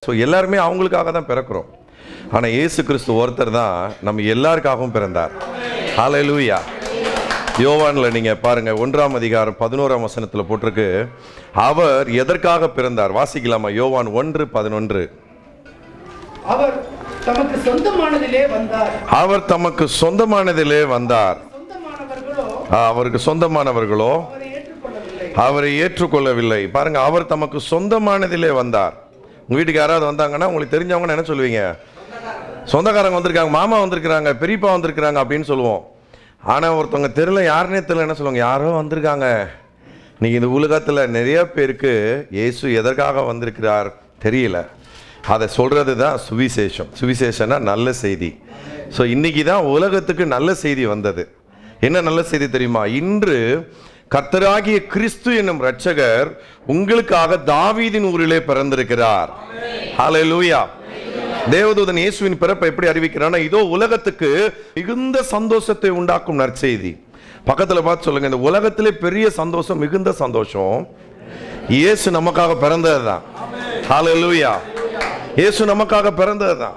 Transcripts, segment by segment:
So எல்லாருமே அவங்களுக்காக தான் பிறக்கிறோம் ஆனால் இயேசு கிறிஸ்து ஒருத்தர் தான் நம்ம எல்லாருக்காகவும் பிறந்தார் ஹalleluya யோவானில் நீங்கள் பாருங்கள் ஒன்றாம் அதிகாரம் பதினோராம் வசனத்தில் போட்டிருக்கு அவர் எதற்காக பிறந்தார் வாசிக்கலாமா யோவான் ஒன்று பதினொன்று அவர் தமக்கு சொந்தமானதிலே வந்தார் அவர் தமக்கு சொந்தமானதிலே வந்தார் சொந்தமானவர்களோ ஆ, அவருக்கு சொந்தமானவர்களோ அவரை ஏற்றுக்கொள்ளவில்லை அவரை ஏற்றுக்கொள்ளவில்லை பாருங்க அவர் தமக்கு சொந்தமானதிலே வந்தார் உங்க வீட்டுக்கு யாராவது வந்தாங்கன்னா உங்களுக்கு தெரிஞ்சவங்க என்ன சொல்லுவீங்க சொந்தக்காரங்க வந்திருக்காங்க மாமா வந்திருக்கிறாங்க பெரியப்பா வந்திருக்கிறாங்க அப்படின்னு சொல்லுவோம் ஆனால் ஒருத்தவங்க தெருல யாருன்னே தெரியல என்ன சொல்லுவாங்க யாரோ வந்திருக்காங்க நீங்க இந்த உலகத்தில் நிறைய பேருக்கு இயேசு எதற்காக வந்திருக்கிறார் தெரியல அதை சொல்றது தான் சுவிசேஷம் சுவிசேஷம்னா நல்ல செய்தி ஸோ இன்னைக்கு தான் உலகத்துக்கு நல்ல செய்தி வந்தது என்ன நல்ல செய்தி தெரியுமா இன்று கர்த்தராகிய கிறிஸ்து என்னும் இரட்சகர் உங்களுக்காக தாவீதின் ஊரிலே பிறந்திருக்கிறார் ஹalleluya தேவதூதன் இயேசுவின் பிறப்பை எப்படி அறிவிக்கிறான்னா இதோ உலகத்துக்கு மிகுந்த சந்தோஷத்தை உண்டாக்கும் நற்செய்தி பக்கத்துல பார்த்து சொல்லுங்க இந்த உலகத்திலே பெரிய சந்தோஷம் மிகுந்த சந்தோஷம் இயேசு நமக்காக பிறந்ததுதான் ஹalleluya இயேசு நமக்காக பிறந்ததுதான்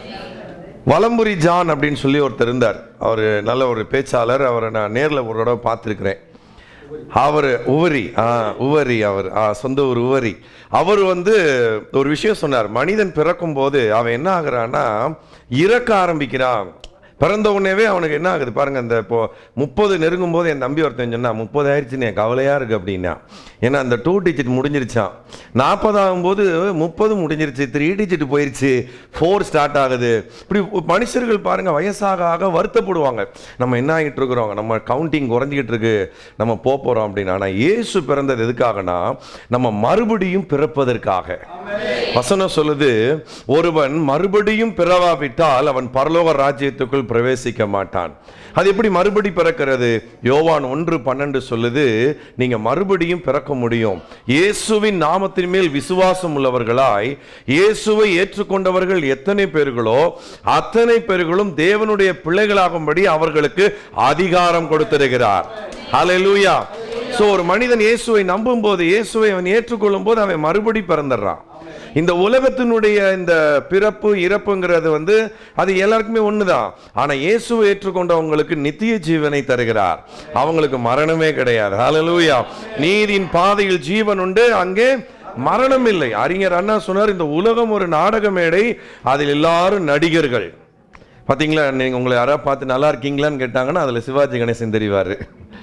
வலம்புரி ஜான் அப்படின்னு சொல்லி ஒருத்தர் இருந்தார் அவர் நல்ல ஒரு பேச்சாளர் அவரை நான் நேரில் ஒரு தடவை பார்த்துருக்கிறேன் அவர் உவரி ஆ உவரி அவர் ஆ சொந்த ஊர் உவரி அவர் வந்து ஒரு விஷயம் சொன்னார் மனிதன் பிறக்கும் போது அவன் என்ன ஆகுறான்னா இறக்க ஆரம்பிக்கிறான் பிறந்த உடனேவே அவனுக்கு என்ன ஆகுது பாருங்க இந்த இப்போ முப்பது நெருங்கும் போது என் தம்பி ஒருத்தன் சொன்னா முப்பது ஆயிடுச்சுன்னு என் கவலையா இருக்கு அப்படின்னா ஏன்னா அந்த டூ டிஜிட் முடிஞ்சிருச்சான் நாற்பது ஆகும்போது முப்பது முடிஞ்சிருச்சு த்ரீ டிஜிட் போயிருச்சு ஃபோர் ஸ்டார்ட் ஆகுது இப்படி மனுஷர்கள் பாருங்க வயசாக ஆக வருத்தப்படுவாங்க நம்ம என்ன ஆகிட்டு இருக்கிறோம் நம்ம கவுண்டிங் குறைஞ்சிக்கிட்டு இருக்கு நம்ம போக போறோம் அப்படின்னு ஆனால் இயேசு பிறந்தது எதுக்காகனா நம்ம மறுபடியும் பிறப்பதற்காக வசனம் சொல்லுது ஒருவன் மறுபடியும் பிறவாவிட்டால் அவன் பரலோக ராஜ்யத்துக்குள் பிரவேசிக்க மாட்டான் அது எப்படி மறுபடி பிறக்கிறது யோவான் ஒன்று பன்னெண்டு சொல்லுது நீங்க மறுபடியும் பிறக்க முடியும் இயேசுவின் நாமத்தின் மேல் விசுவாசம் உள்ளவர்களாய் இயேசுவை ஏற்றுக்கொண்டவர்கள் எத்தனை பேர்களோ அத்தனை பேர்களும் தேவனுடைய பிள்ளைகளாகும்படி அவர்களுக்கு அதிகாரம் கொடுத்திருக்கிறார் ஹalleluya சோ ஒரு மனிதன் இயேசுவை நம்பும் போது இயேசுவை அவன் ஏற்றுக்கொள்ளும் போது அவன் மறுபடி பிறந்துடுறான் இந்த உலகத்தினுடைய இந்த பிறப்பு இறப்புங்கிறது வந்து அது எல்லாருக்குமே ஒண்ணுதான் ஆனா இயேசுவை ஏற்றுக்கொண்டவங்களுக்கு நித்திய ஜீவனை தருகிறார் அவங்களுக்கு மரணமே கிடையாது ஹalleluya நீதியின் பாதையில் ஜீவன் உண்டு அங்கே மரணம் இல்லை அறிஞர் அண்ணா சொன்னார் இந்த உலகம் ஒரு நாடக மேடை அதில் எல்லாரும் நடிகர்கள் பாத்தீங்களா நீங்க உங்களை யாராவது பார்த்து நல்லா இருக்கீங்களான்னு கேட்டாங்கன்னா அதுல சிவாஜி கணேசன் தெரிவாரு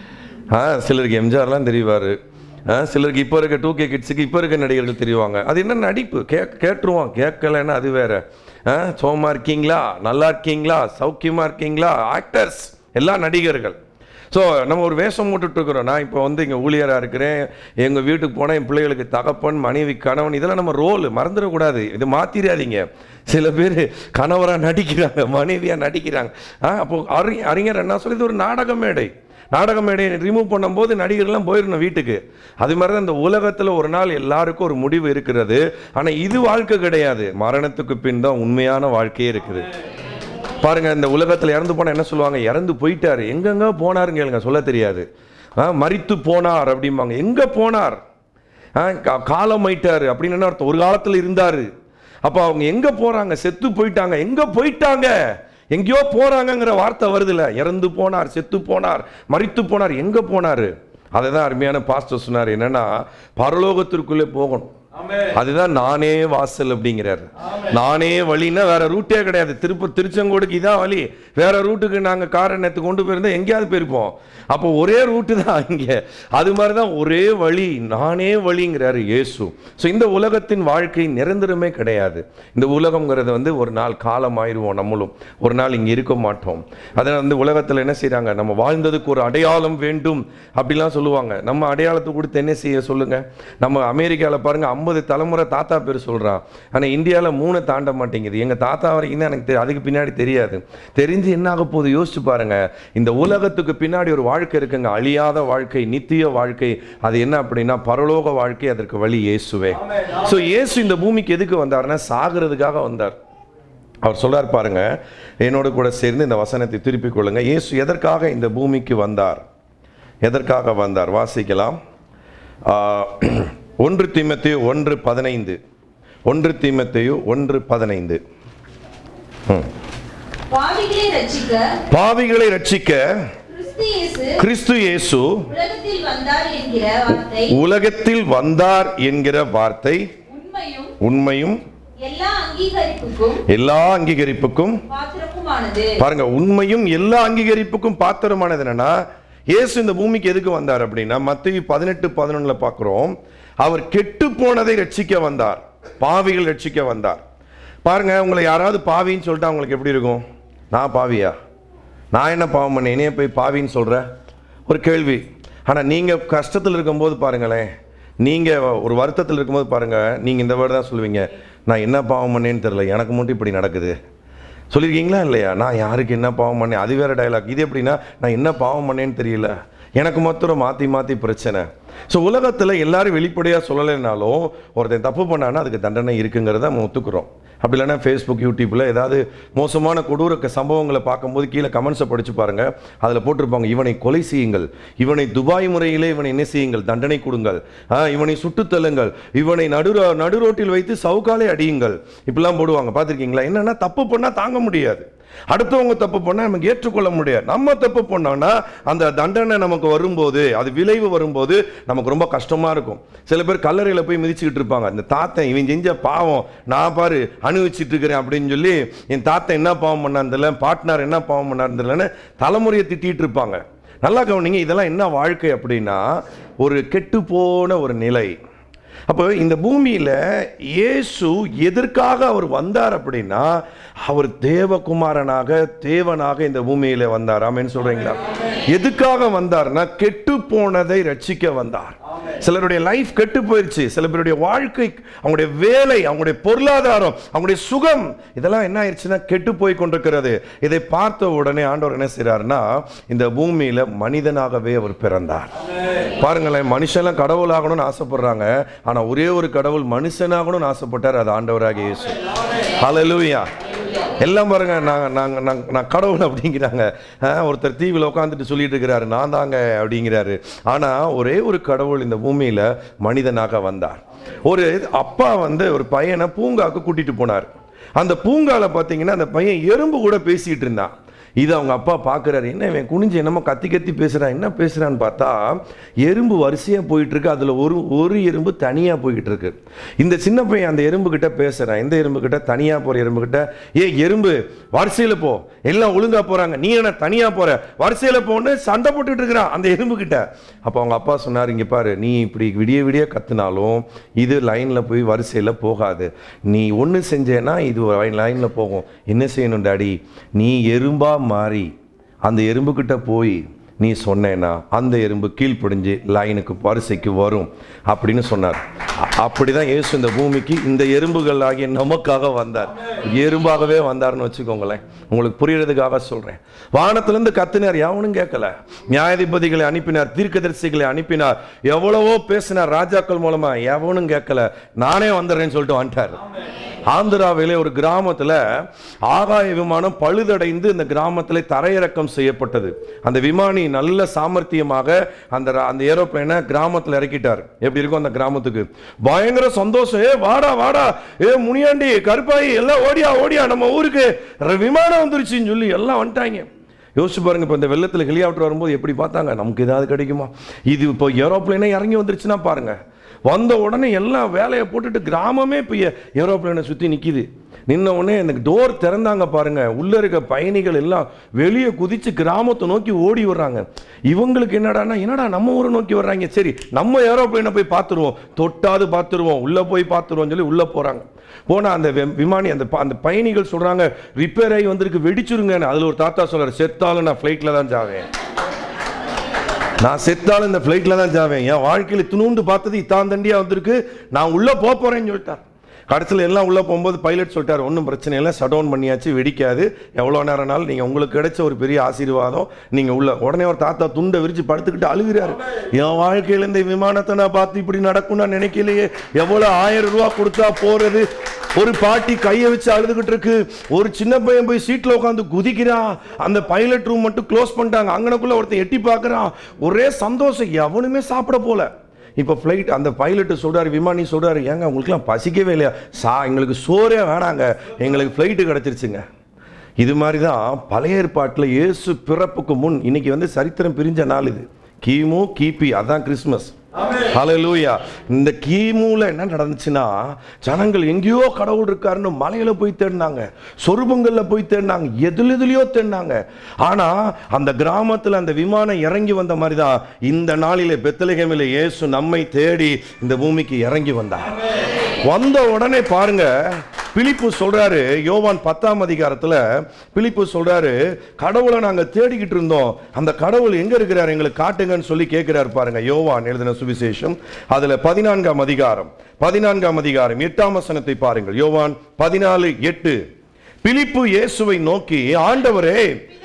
ஆ சிலருக்கு எம்ஜிஆர்லாம் தெரிவார் ஆ சிலருக்கு இப்போ இருக்க டூ கே கிட்ஸுக்கு இப்போ இருக்க நடிகர்கள் தெரிவாங்க அது என்ன நடிப்பு கே கேட்டுருவோம் கேட்கலன்னா அது வேற ஆ சோமா இருக்கீங்களா நல்லா இருக்கீங்களா சௌக்கியமா இருக்கீங்களா ஆக்டர்ஸ் எல்லாம் நடிகர்கள் ஸோ நம்ம ஒரு வேஷம் போட்டுட்டு இருக்கிறோம் நான் இப்போ வந்து இங்கே ஊழியராக இருக்கிறேன் எங்கள் வீட்டுக்கு போனால் என் பிள்ளைகளுக்கு தகப்பன் மனைவி கணவன் இதெல்லாம் நம்ம ரோல் மறந்துடக்கூடாது இது மாற்றிடாதீங்க சில பேர் கணவராக நடிக்கிறாங்க மனைவியாக நடிக்கிறாங்க ஆ அப்போ அறி அறிஞர் என்ன சொல்லி இது ஒரு நாடக மேடை நாடக மேடையை ரிமூவ் பண்ணும்போது நடிகர்லாம் போயிடணும் வீட்டுக்கு அது மாதிரி தான் இந்த உலகத்தில் ஒரு நாள் எல்லாருக்கும் ஒரு முடிவு இருக்கிறது ஆனால் இது வாழ்க்கை கிடையாது மரணத்துக்கு பின் தான் உண்மையான வாழ்க்கையே இருக்குது பாருங்க இந்த உலகத்தில் இறந்து போனால் என்ன சொல்லுவாங்க இறந்து போயிட்டாரு எங்கெங்க போனாருங்க கேளுங்க சொல்ல தெரியாது ஆ, மரித்து போனார் அப்படிம்பாங்க எங்க போனார் ஆ, கா- காலம் ஆயிட்டாரு அப்படின்னு என்ன அர்த்தம் ஒரு காலத்தில் இருந்தாரு அப்போ அவங்க எங்க போறாங்க செத்து போயிட்டாங்க எங்க போயிட்டாங்க எங்கேயோ போறாங்கங்கிற வார்த்தை வருதுல்ல இறந்து போனார் செத்து போனார் மரித்து போனார் எங்க போனாரு அதை தான் அருமையான பாஸ்டர் சொன்னார் என்னன்னா பரலோகத்திற்குள்ளே போகணும் அதுதான் நானே வாசல் அப்படிங்கிறாரு நானே வழின்னா வேற ரூட்டே கிடையாது திருப்ப திருச்செங்கோடுக்கு இதான் வழி வேற ரூட்டுக்கு நாங்க கார் எண்ணத்து கொண்டு போயிருந்தா எங்கேயாவது போயிருப்போம் அப்போ ஒரே ரூட்டு தான் இங்க அது மாதிரி தான் ஒரே வழி நானே வழிங்கிறாரு இயேசு ஸோ இந்த உலகத்தின் வாழ்க்கை நிரந்தரமே கிடையாது இந்த உலகம்ங்கிறது வந்து ஒரு நாள் காலம் ஆயிடுவோம் நம்மளும் ஒரு நாள் இங்க இருக்க மாட்டோம் அதனால வந்து உலகத்துல என்ன செய்றாங்க நம்ம வாழ்ந்ததுக்கு ஒரு அடையாளம் வேண்டும் அப்படிலாம் சொல்லுவாங்க நம்ம அடையாளத்தை கொடுத்து என்ன செய்ய சொல்லுங்க நம்ம அமெரிக்கால பாருங்க ஐம்பது தலைமுறை தாத்தா பேர் சொல்றான் ஆனா இந்தியால மூணு தாண்ட மாட்டேங்குது எங்க தாத்தா வரைக்கும் தான் எனக்கு தெ- அதுக்கு பின்னாடி தெரியாது தெரிஞ்சு என்ன ஆக போகுது யோசிச்சு பாருங்க இந்த உலகத்துக்கு பின்னாடி ஒரு வாழ்க்கை இருக்குங்க அழியாத வாழ்க்கை நித்திய வாழ்க்கை அது என்ன அப்படின்னா பரலோக வாழ்க்கை அதற்கு வழி இயேசுவே ஸோ இயேசு இந்த பூமிக்கு எதுக்கு வந்தாருன்னா சாகிறதுக்காக வந்தார் அவர் சொல்றார் பாருங்க என்னோட கூட சேர்ந்து இந்த வசனத்தை திருப்பிக் கொள்ளுங்க இயேசு எதற்காக இந்த பூமிக்கு வந்தார் எதற்காக வந்தார் வாசிக்கலாம் ஆ, ஒன்று தீமத்தி ஒன்று பதினைந்து ஒன்று தீமத்தையோ ஒன்று பதினைந்து ம். பாவிகளை ரட்சிக்க பாவிகளை ரட்சிக்க கிறிஸ்து இயேசு கிறிஸ்து இயேசு உலகத்தில் வந்தார் என்கிற வார்த்தை உலகத்தில் வந்தார் என்கிற வார்த்தை உண்மையும் உண்மையும் எல்லா அங்கீகரிப்புக்கும் எல்லா அங்கீகரிப்புக்கும் பாத்திரமுமானது பாருங்க உண்மையும் எல்லா அங்கீகரிப்புக்கும் பாத்திரமானது என்னன்னா இயேசு இந்த பூமிக்கு எதுக்கு வந்தார் அப்படின்னா மத்திய பதினெட்டு பதினொன்னுல பார்க்கிறோம் அவர் கெட்டு போனதை ரட்சிக்க வந்தார் பாவிகள் ரட்சிக்க வந்தார் பாருங்க உங்களை யாராவது பாவின்னு சொல்லிட்டு அவங்களுக்கு எப்படி இருக்கும் நான் பாவியா நான் என்ன பாவம் பண்ணேன் என்னைய போய் பாவின்னு சொல்ற ஒரு கேள்வி ஆனா நீங்க கஷ்டத்தில் இருக்கும்போது பாருங்களேன் நீங்க ஒரு வருத்தத்தில் இருக்கும்போது பாருங்க நீங்க இந்த வேர்டு தான் சொல்லுவீங்க நான் என்ன பாவம் பண்ணேன்னு தெரியல எனக்கு மட்டும் இப்படி நடக்குது சொல்லியிருக்கீங்களா இல்லையா நான் யாருக்கு என்ன பாவம் பண்ணேன் அது வேற டயலாக் இது எப்படின்னா நான் என்ன பாவம் பண்ணேன்னு தெரியல எனக்கு மாத்திரம் மாற்றி மாற்றி பிரச்சனை ஸோ உலகத்தில் எல்லாரும் வெளிப்படையாக சொல்லலைனாலும் ஒருத்தன் தப்பு பண்ணான்னா அதுக்கு தண்டனை இருக்குங்கிறத நம்ம ஒத்துக்கிறோம் அப்படி இல்லைன்னா ஃபேஸ்புக் யூடியூப்பில் ஏதாவது மோசமான கொடூர க- சம்பவங்களை பார்க்கும்போது கீழே கமெண்ட்ஸை படித்து பாருங்க அதில் போட்டிருப்பாங்க இவனை கொலை செய்யுங்கள் இவனை துபாய் முறையிலே இவனை என்ன செய்யுங்கள் தண்டனை கொடுங்கள் ஆ, இவனை சுட்டுத் தள்ளுங்கள் இவனை நடு நடு ரோட்டில் வைத்து சவுக்காலே அடியுங்கள் இப்படிலாம் போடுவாங்க பார்த்துருக்கீங்களா என்னன்னா தப்பு பண்ணால் தாங்க முடியாது அடுத்தவங்க தப்பு பண்ணா நமக்கு ஏற்றுக்கொள்ள முடியாது நம்ம தப்பு பண்ணோம்னா அந்த தண்டனை நமக்கு வரும்போது அது விளைவு வரும்போது நமக்கு ரொம்ப கஷ்டமா இருக்கும் சில பேர் கல்லறையில போய் மிதிச்சுக்கிட்டு இருப்பாங்க இந்த தாத்தன் இவன் செஞ்ச பாவம் நான் பாரு அனுபவிச்சுட்டு இருக்கிறேன் அப்படின்னு சொல்லி என் தாத்தன் என்ன பாவம் பண்ணான்னு தெரியல பாட்னார் என்ன பாவம் பண்ணான்னு தெரியலன்னு தலைமுறையை திட்டிட்டு இருப்பாங்க நல்லா கவனிங்க இதெல்லாம் என்ன வாழ்க்கை அப்படின்னா ஒரு கெட்டு போன ஒரு நிலை அப்போ இந்த பூமியில இயேசு எதற்காக அவர் வந்தார் அப்படின்னா அவர் தேவகுமாரனாக தேவனாக இந்த பூமியில வந்தார் ஆமென்னு சொல்றீங்களா எதுக்காக வந்தார்னா கெட்டு போனதை ரட்சிக்க வந்தார் சிலருடைய லைஃப் கெட்டு போயிருச்சு சில பேருடைய வாழ்க்கை அவங்களுடைய வேலை அவங்களுடைய பொருளாதாரம் அவங்களுடைய சுகம் இதெல்லாம் என்ன ஆயிடுச்சுன்னா கெட்டு போய் கொண்டிருக்கிறது இதை பார்த்த உடனே ஆண்டவர் என்ன செய்றாருன்னா இந்த பூமியில மனிதனாகவே அவர் பிறந்தார் பாருங்களேன் மனுஷன்லாம் கடவுளாகணும்னு ஆசைப்படுறாங்க ஆனா ஒரே ஒரு கடவுள் மனுஷனாகணும்னு ஆசைப்பட்டார் அது ஆண்டவராக இயேசு ஹalleluya எல்லாம் பாருங்க நாங்க நாங்க நாங்க- நான் கடவுள் அப்படிங்கிறாங்க ஆ, ஒருத்தர் தீவில் உட்காந்துட்டு சொல்லிட்டு இருக்கிறாரு நான் தாங்க அப்படிங்கிறாரு ஆனா ஒரே ஒரு கடவுள் இந்த பூமியில மனிதனாக வந்தார் ஒரு அப்பா வந்து ஒரு பையனை பூங்காக்கு கூட்டிட்டு போனார் அந்த பூங்கால பார்த்தீங்கன்னா அந்த பையன் எறும்பு கூட பேசிட்டு இருந்தான் இது அவங்க அப்பா பார்க்குறாரு என்ன இவன் குனிஞ்சு என்னமோ கத்தி கத்தி பேசுறான் என்ன பேசுறான்னு பார்த்தா எறும்பு வரிசையா போயிட்டு இருக்கு அதுல ஒரு ஒரு எறும்பு தனியா போய்கிட்டு இருக்கு இந்த சின்ன பையன் அந்த எறும்பு கிட்ட பேசுறான் எந்த எறும்பு கிட்ட தனியா போற எறும்பு கிட்ட ஏ எறும்பு வரிசையில போ எல்லாம் ஒழுங்கா போறாங்க நீ என்ன தனியா போற வரிசையில போன்னு சண்டை போட்டுட்டு இருக்கிறான் அந்த எறும்பு கிட்ட அப்ப அவங்க அப்பா சொன்னார் இங்க பாரு நீ இப்படி விடிய விடிய கத்துனாலும் இது லைன்ல போய் வரிசையில போகாது நீ ஒன்று செஞ்சேன்னா இது லைன்ல போகும் என்ன செய்யணும் டாடி நீ எறும்பா மாறி அந்த எறும்புக்கிட்ட போய் நீ சொன்னேன்னா அந்த எறும்பு கீழ்ப்படிஞ்சு லைனுக்கு வரிசைக்கு வரும் அப்படின்னு சொன்னார் அ- அப்படிதான் இயேசு இந்த பூமிக்கு இந்த எறும்புகள் ஆகிய நமக்காக வந்தார் எறும்பாகவே வந்தார்னு வச்சுக்கோங்களேன் உங்களுக்கு புரியறதுக்காக சொல்றேன் வானத்திலிருந்து கத்தினார் எவனும் கேட்கல நியாயாதிபதிகளை அனுப்பினார் தீர்க்கதரிசிகளை அனுப்பினார் எவ்வளவோ பேசினார் ராஜாக்கள் மூலமா எவனும் கேட்கல நானே வந்துடுறேன்னு சொல்லிட்டு வந்துட்டார் ஆந்திராவிலே ஒரு கிராமத்துல ஆகாய விமானம் பழுதடைந்து இந்த கிராமத்திலே தரையிறக்கம் செய்யப்பட்டது அந்த விமானி நல்ல சாமர்த்தியமாக அந்த ர- அந்த ஏரோப்ளேனை கிராமத்துல இறக்கிட்டார் எப்படி இருக்கும் அந்த கிராமத்துக்கு பயங்கர சந்தோஷம் ஏ வாடா வாடா ஏ முனியாண்டி கருப்பாயி எல்லாம் ஓடியா ஓடியா நம்ம ஊருக்கு ர- விமானம் வந்துருச்சுன்னு சொல்லி எல்லாம் வந்துட்டாங்க யோசிச்சு பாருங்க இப்போ இந்த வெள்ளத்தில் ஹெலிகாப்டர் வரும்போது எப்படி பார்த்தாங்க நமக்கு ஏதாவது கிடைக்குமா இது இப்போ ஏரோப்ளேனே இறங்கி வந்துருச்சுன்னா பாருங்க வந்த உடனே எல்லாம் வேலையை போட்டுட்டு கிராமமே இப்போ ஏரோப்ளேனை சுற்றி நிற்கிது நின்ன உடனே இந்த டோர் திறந்தாங்க பாருங்க உள்ள இருக்க பயணிகள் எல்லாம் வெளியே குதிச்சு கிராமத்தை நோக்கி ஓடி வர்றாங்க இவங்களுக்கு என்னடான்னா என்னடா நம்ம ஊரை நோக்கி வர்றாங்க சரி நம்ம ஏரோப்ளேனை போய் பார்த்துருவோம் தொட்டாது பார்த்துருவோம் உள்ள போய் பார்த்துருவோம் சொல்லி உள்ள போறாங்க போனா அந்த வி- விமானி அந்த ப- அந்த பயணிகள் சொல்றாங்க ரிப்பேர் ஆகி வந்திருக்கு வெடிச்சிருங்கன்னு அதுல ஒரு தாத்தா சொல்றாரு செத்தாலும் நான் ஃப்ளைட்ல தான் ஜாவேன் நான் செத்தாலும் இந்த ஃப்ளைட்ல தான் ஜாவேன் என் வாழ்க்கையில துணுண்டு பார்த்தது இத்தான் தண்டியா வந்திருக்கு நான் உள்ள போக போறேன்னு சொல்லிட்டார் கடைசியில் எல்லாம் உள்ள போகும்போது பைலட் சொல்லிட்டார் ஒன்றும் பிரச்சனை இல்லை ஷட் டவுன் பண்ணியாச்சு வெடிக்காது எவ்வளோ நேரம்னாலும் நீங்கள் உங்களுக்கு கிடைச்ச ஒரு பெரிய ஆசீர்வாதம் நீங்கள் உள்ள உடனே ஒரு தாத்தா துண்டை விரிச்சு படுத்துக்கிட்டு அழுகிறாரு என் வாழ்க்கையில இந்த விமானத்தை நான் பார்த்து இப்படி நடக்கும் நான் நினைக்கலையே எவ்வளோ ஆயிரம் ரூபா கொடுத்தா போறது ஒரு பாட்டி கையை வச்சு அழுதுகிட்டு இருக்கு ஒரு சின்ன பையன் போய் சீட்ல உட்காந்து குதிக்கிறான் அந்த பைலட் ரூம் மட்டும் க்ளோஸ் பண்ணிட்டாங்க அங்கனக்குள்ள ஒருத்தன் எட்டி பார்க்கறான் ஒரே சந்தோஷம் எவனுமே சாப்பிட போல இப்போ ஃப்ளைட் அந்த பைலட்டு சொல்றாரு விமானி சொல்றாரு ஏங்க உங்களுக்குலாம் பசிக்கவே இல்லையா சா எங்களுக்கு சோறே வேணாங்க எங்களுக்கு ஃப்ளைட்டு கிடச்சிருச்சுங்க இது மாதிரி தான் பழைய ஏற்பாட்டில் இயேசு பிறப்புக்கு முன் இன்னைக்கு வந்து சரித்திரம் பிரிஞ்ச நாள் இது கிமு கிபி அதான் கிறிஸ்மஸ் ஹalleluya இந்த கிமுல என்ன நடந்துச்சுன்னா ஜனங்கள் எங்கேயோ கடவுள் இருக்காருன்னு மலையில போய் தேடினாங்க சொருபங்கள்ல போய் தேடினாங்க எதுல எதுலயோ தேடினாங்க ஆனா அந்த கிராமத்துல அந்த விமானம் இறங்கி வந்த மாதிரி தான் இந்த நாளிலே பெத்தலகேமில் இயேசு நம்மை தேடி இந்த பூமிக்கு இறங்கி வந்தார் வந்த உடனே பாருங்க பிலிப்பு சொல்றாரு யோவான் பத்தாம் அதிகாரத்துல பிலிப்பு சொல்றாரு கடவுளை நாங்க தேடிக்கிட்டு இருந்தோம் அந்த கடவுள் எங்க இருக்கிறார் எங்களுக்கு காட்டுங்கன்னு சொல்லி கேட்கிறார் பாருங்க யோவான் எழுதின சுவிசேஷம் அதுல பதினான்காம் அதிகாரம் பதினான்காம் அதிகாரம் எட்டாம் வசனத்தை பாருங்கள் யோவான் பதினாலு எட்டு பிலிப்பு இயேசுவை நோக்கி ஆண்டவரே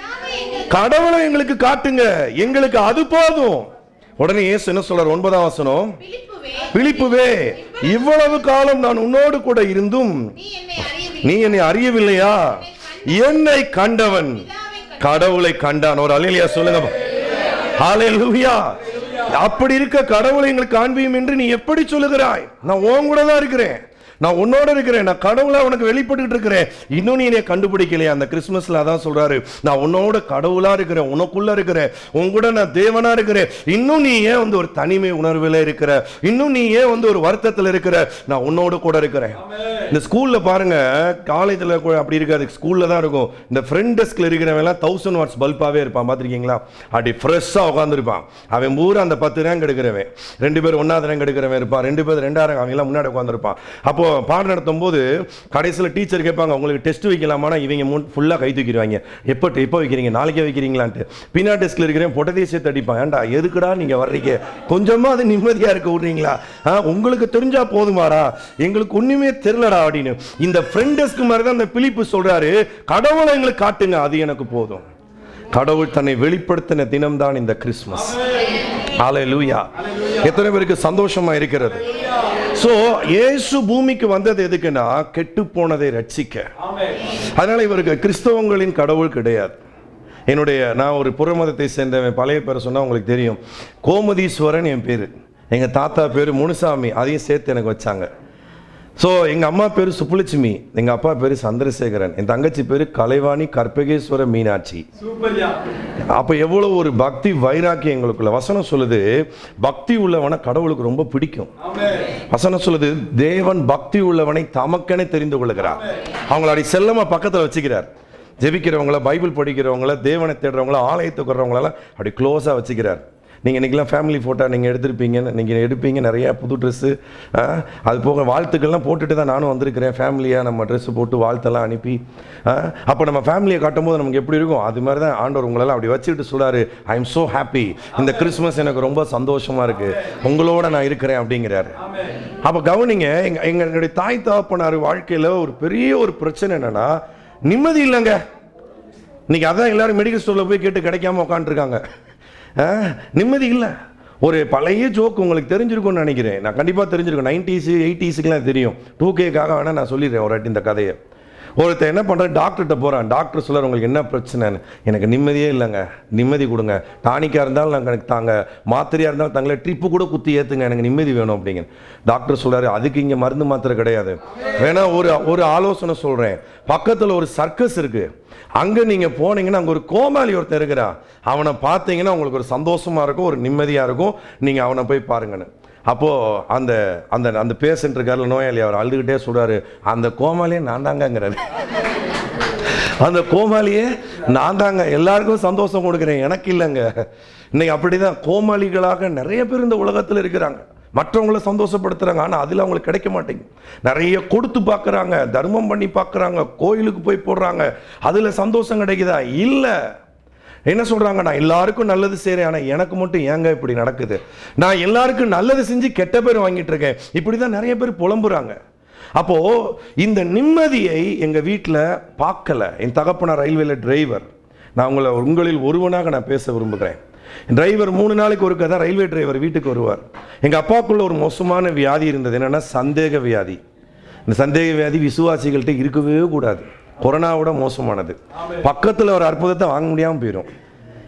கடவுளை எங்களுக்கு காட்டுங்க எங்களுக்கு அது போதும் உடனே இயேசு என்ன சொல்றார் ஒன்பதாம் வசனம் பிலிப்புவே இவ்வளவு காலம் நான் உன்னோடு கூட இருந்தும் நீ என்னை அறியவில்லையா என்னை கண்டவன் கடவுளை கண்டான் ஒரு அலையிலியா சொல்லுங்க ஹalleluya அப்படி இருக்க கடவுளை எங்களுக்கு காண்பியும் என்று நீ எப்படி சொல்லுகிறாய் நான் உன் கூட தான் இருக்கிறேன் நான் உன்னோட இருக்கிறேன் நான் கடவுளை உனக்கு வெளிப்பட்டுக்கிட்டு இருக்கிறேன் இன்னும் நீ என்னை கண்டுபிடிக்கலையா அந்த கிறிஸ்மஸ்ல அதான் சொல்றாரு நான் உன்னோட கடவுளா இருக்கிறேன் உனக்குள்ள இருக்கிறேன் உன் கூட நான் தேவனா இருக்கிறேன் இன்னும் நீ ஏன் வந்து ஒரு தனிமை உணர்வில் இருக்கிற இன்னும் நீ ஏன் வந்து ஒரு வருத்தத்தில் இருக்கிற நான் உன்னோட கூட இருக்கிறேன் இந்த ஸ்கூல்ல பாருங்க காலேஜில் அப்படி இருக்காது ஸ்கூல்ல தான் இருக்கும் இந்த ஃப்ரெண்ட் டெஸ்க்ல இருக்கிறவன் எல்லாம் தௌசண்ட் வாட்ஸ் பல்பாவே இருப்பான் பார்த்திருக்கீங்களா அப்படி ஃப்ரெஷ்ஷாக உட்காந்துருப்பான் அவன் பூரா அந்த பத்து ரேங்க் எடுக்கிறவன் ரெண்டு பேர் ஒன்னாவது ரேங்க் எடுக்கிறவன் இருப்பான் ரெண்டு பேர் ரெண்டாயிரம் அவங்க எல்லாம் முன்னாடி உட்காந்துருப்பான் அப்போ பாடம் நடத்தும் போது கடைசியில் டீச்சர் கேட்பாங்க உங்களுக்கு டெஸ்ட் வைக்கலாமானா இவங்க முன் ஃபுல்லாக கை தூக்கிடுவாங்க எப்போ எப்போ வைக்கிறீங்க நாளைக்கே வைக்கிறீங்களான்ட்டு பின்னா டெஸ்க்ல இருக்கிறேன் பொட்டதையை சேர்த்து அடிப்பான் ஏன்டா எதுக்குடா நீங்க வர்றீங்க கொஞ்சமா அது நிம்மதியா இருக்க விடுறீங்களா ஆ, உங்களுக்கு தெரிஞ்சா போதுமாடா எங்களுக்கு ஒண்ணுமே தெரியலடா அப்படின்னு இந்த ஃப்ரெண்ட் டெஸ்க் மாதிரி தான் அந்த பிலிப்பு சொல்றாரு கடவுளை எங்களுக்கு காட்டுங்க அது எனக்கு போதும் கடவுள் தன்னை வெளிப்படுத்தின தினம்தான் இந்த கிறிஸ்மஸ் ஹalleluya எத்தனை பேருக்கு சந்தோஷமா இருக்கிறது சோ இயேசு பூமிக்கு வந்தது எதுக்குன்னா கெட்டு போனதை ரட்சிக்க அதனால இவருக்கு கிறிஸ்தவங்களின் கடவுள் கிடையாது என்னுடைய நான் ஒரு புறமதத்தை சேர்ந்தவன் பழைய பேரை சொன்னா உங்களுக்கு தெரியும் கோமதீஸ்வரன் என் பேர் எங்க தாத்தா பேர் முனுசாமி அதையும் சேர்த்து எனக்கு வச்சாங்க ஸோ எங்கள் அம்மா பேர் சுப்புலட்சுமி எங்கள் அப்பா பேர் சந்திரசேகரன் என் தங்கச்சி பேர் கலைவாணி கற்பகேஸ்வர மீனாட்சி அப்போ எவ்வளோ ஒரு பக்தி வைராக்கியம் எங்களுக்குள்ள வசனம் சொல்லுது பக்தி உள்ளவனை கடவுளுக்கு ரொம்ப பிடிக்கும் வசனம் சொல்லுது தேவன் பக்தி உள்ளவனை தமக்கென தெரிந்து கொள்கிறார் அவங்கள அப்படி செல்லமா பக்கத்தில் வச்சுக்கிறார் ஜெபிக்கிறவங்கள பைபிள் படிக்கிறவங்கள தேவனை தேடுறவங்கள ஆலயத்துக்கு வர்றவங்களெல்லாம் அப்படி க்ளோஸாக வச்சுக்கிறார் நீங்கள் இன்றைக்கெல்லாம் ஃபேமிலி ஃபோட்டோ நீங்கள் எடுத்திருப்பீங்க நீங்கள் எடுப்பீங்க நிறைய புது ட்ரெஸ்ஸு அது போக வாழ்த்துக்கள்லாம் போட்டுட்டு தான் நானும் வந்திருக்கிறேன் ஃபேமிலியாக நம்ம ட்ரெஸ்ஸு போட்டு வாழ்த்தெல்லாம் அனுப்பி அப்போ நம்ம ஃபேமிலியை காட்டும்போது நமக்கு எப்படி இருக்கும் அது மாதிரி தான் ஆண்டவர் உங்களெல்லாம் அப்படி வச்சுக்கிட்டு சொல்றாரு ஐ எம் ஸோ ஹாப்பி இந்த கிறிஸ்மஸ் எனக்கு ரொம்ப சந்தோஷமாக இருக்குது உங்களோட நான் இருக்கிறேன் அப்படிங்கிறாரு அப்போ கவனிங்க எங்க எங்களுடைய தாய் தகப்பனார் வாழ்க்கையில் ஒரு பெரிய ஒரு பிரச்சனை என்னன்னா நிம்மதி இல்லைங்க இன்னைக்கு அதான் எல்லாரும் மெடிக்கல் ஸ்டோரில் போய் கேட்டு கிடைக்காம உட்காந்துருக்காங்க நிம்மதி இல்லை ஒரு பழைய ஜோக் உங்களுக்கு தெரிஞ்சிருக்கும்னு நினைக்கிறேன் நான் கண்டிப்பாக தெரிஞ்சிருக்கும் நைன்டிஸு எயிட்டிஸுக்குலாம் தெரியும் டூ கேக்காக வேணால் நான் சொல்லிடுறேன் ஒரு வாட்டி இந்த கதையை ஒருத்தன் என்ன பண்ணுறேன் டாக்டர்கிட்ட போகிறான் டாக்டர் சொல்கிறார் உங்களுக்கு என்ன பிரச்சனைன்னு எனக்கு நிம்மதியே இல்லைங்க நிம்மதி கொடுங்க டானிக்காக இருந்தாலும் நாங்கள் எனக்கு தாங்க மாத்திரையாக இருந்தாலும் தாங்களே ட்ரிப்பு கூட குத்தி ஏற்றுங்க எனக்கு நிம்மதி வேணும் அப்படிங்க டாக்டர் சொல்கிறாரு அதுக்கு இங்கே மருந்து மாத்திரை கிடையாது வேணா ஒரு ஒரு ஆலோசனை சொல்கிறேன் பக்கத்தில் ஒரு சர்க்கஸ் இருக்குது அங்கே நீங்கள் போனீங்கன்னா அங்கே ஒரு கோமாளி ஒருத்தன் இருக்கிறான் அவனை பார்த்தீங்கன்னா உங்களுக்கு ஒரு சந்தோஷமாக இருக்கும் ஒரு நிம்மதியாக இருக்கும் நீங்கள் அவனை போய் பாருங்கன்னு அப்போது அந்த அந்த அந்த பேஷண்ட் இருக்கார்ல நோயாளி அவர் அழுதுகிட்டே சொல்றாரு அந்த கோமாளியே நான் தாங்கங்கிறாரு அந்த கோமாளியே நான் தாங்க எல்லாருக்கும் சந்தோஷம் கொடுக்குறேன் எனக்கு இல்லைங்க இன்னைக்கு அப்படிதான் கோமாளிகளாக நிறைய பேர் இந்த உலகத்தில் இருக்கிறாங்க மற்றவங்கள சந்தோஷப்படுத்துறாங்க ஆனால் அதில் அவங்களுக்கு கிடைக்க மாட்டேங்குது நிறைய கொடுத்து பார்க்குறாங்க தர்மம் பண்ணி பார்க்குறாங்க கோயிலுக்கு போய் போடுறாங்க அதில் சந்தோஷம் கிடைக்குதா இல்லை என்ன சொல்றாங்க நான் எல்லாருக்கும் நல்லது செய்கிறேன் ஆனால் எனக்கு மட்டும் ஏங்க இப்படி நடக்குது நான் எல்லாருக்கும் நல்லது செஞ்சு கெட்ட பேர் வாங்கிட்டு இருக்கேன் இப்படி தான் நிறைய பேர் புலம்புறாங்க அப்போ இந்த நிம்மதியை எங்க வீட்டில் பார்க்கல என் தகப்பனார் ரயில்வேல டிரைவர் நான் உங்களை உங்களில் ஒருவனாக நான் பேச விரும்புகிறேன் டிரைவர் மூணு நாளைக்கு ஒருக்க தான் ரயில்வே டிரைவர் வீட்டுக்கு வருவார் எங்க அப்பாவுக்குள்ள ஒரு மோசமான வியாதி இருந்தது என்னன்னா சந்தேக வியாதி இந்த சந்தேக வியாதி விசுவாசிகள்கிட்ட இருக்கவே கூடாது கொரோனாவோட மோசமானது பக்கத்தில் ஒரு அற்புதத்தை வாங்க முடியாமல் போயிடும்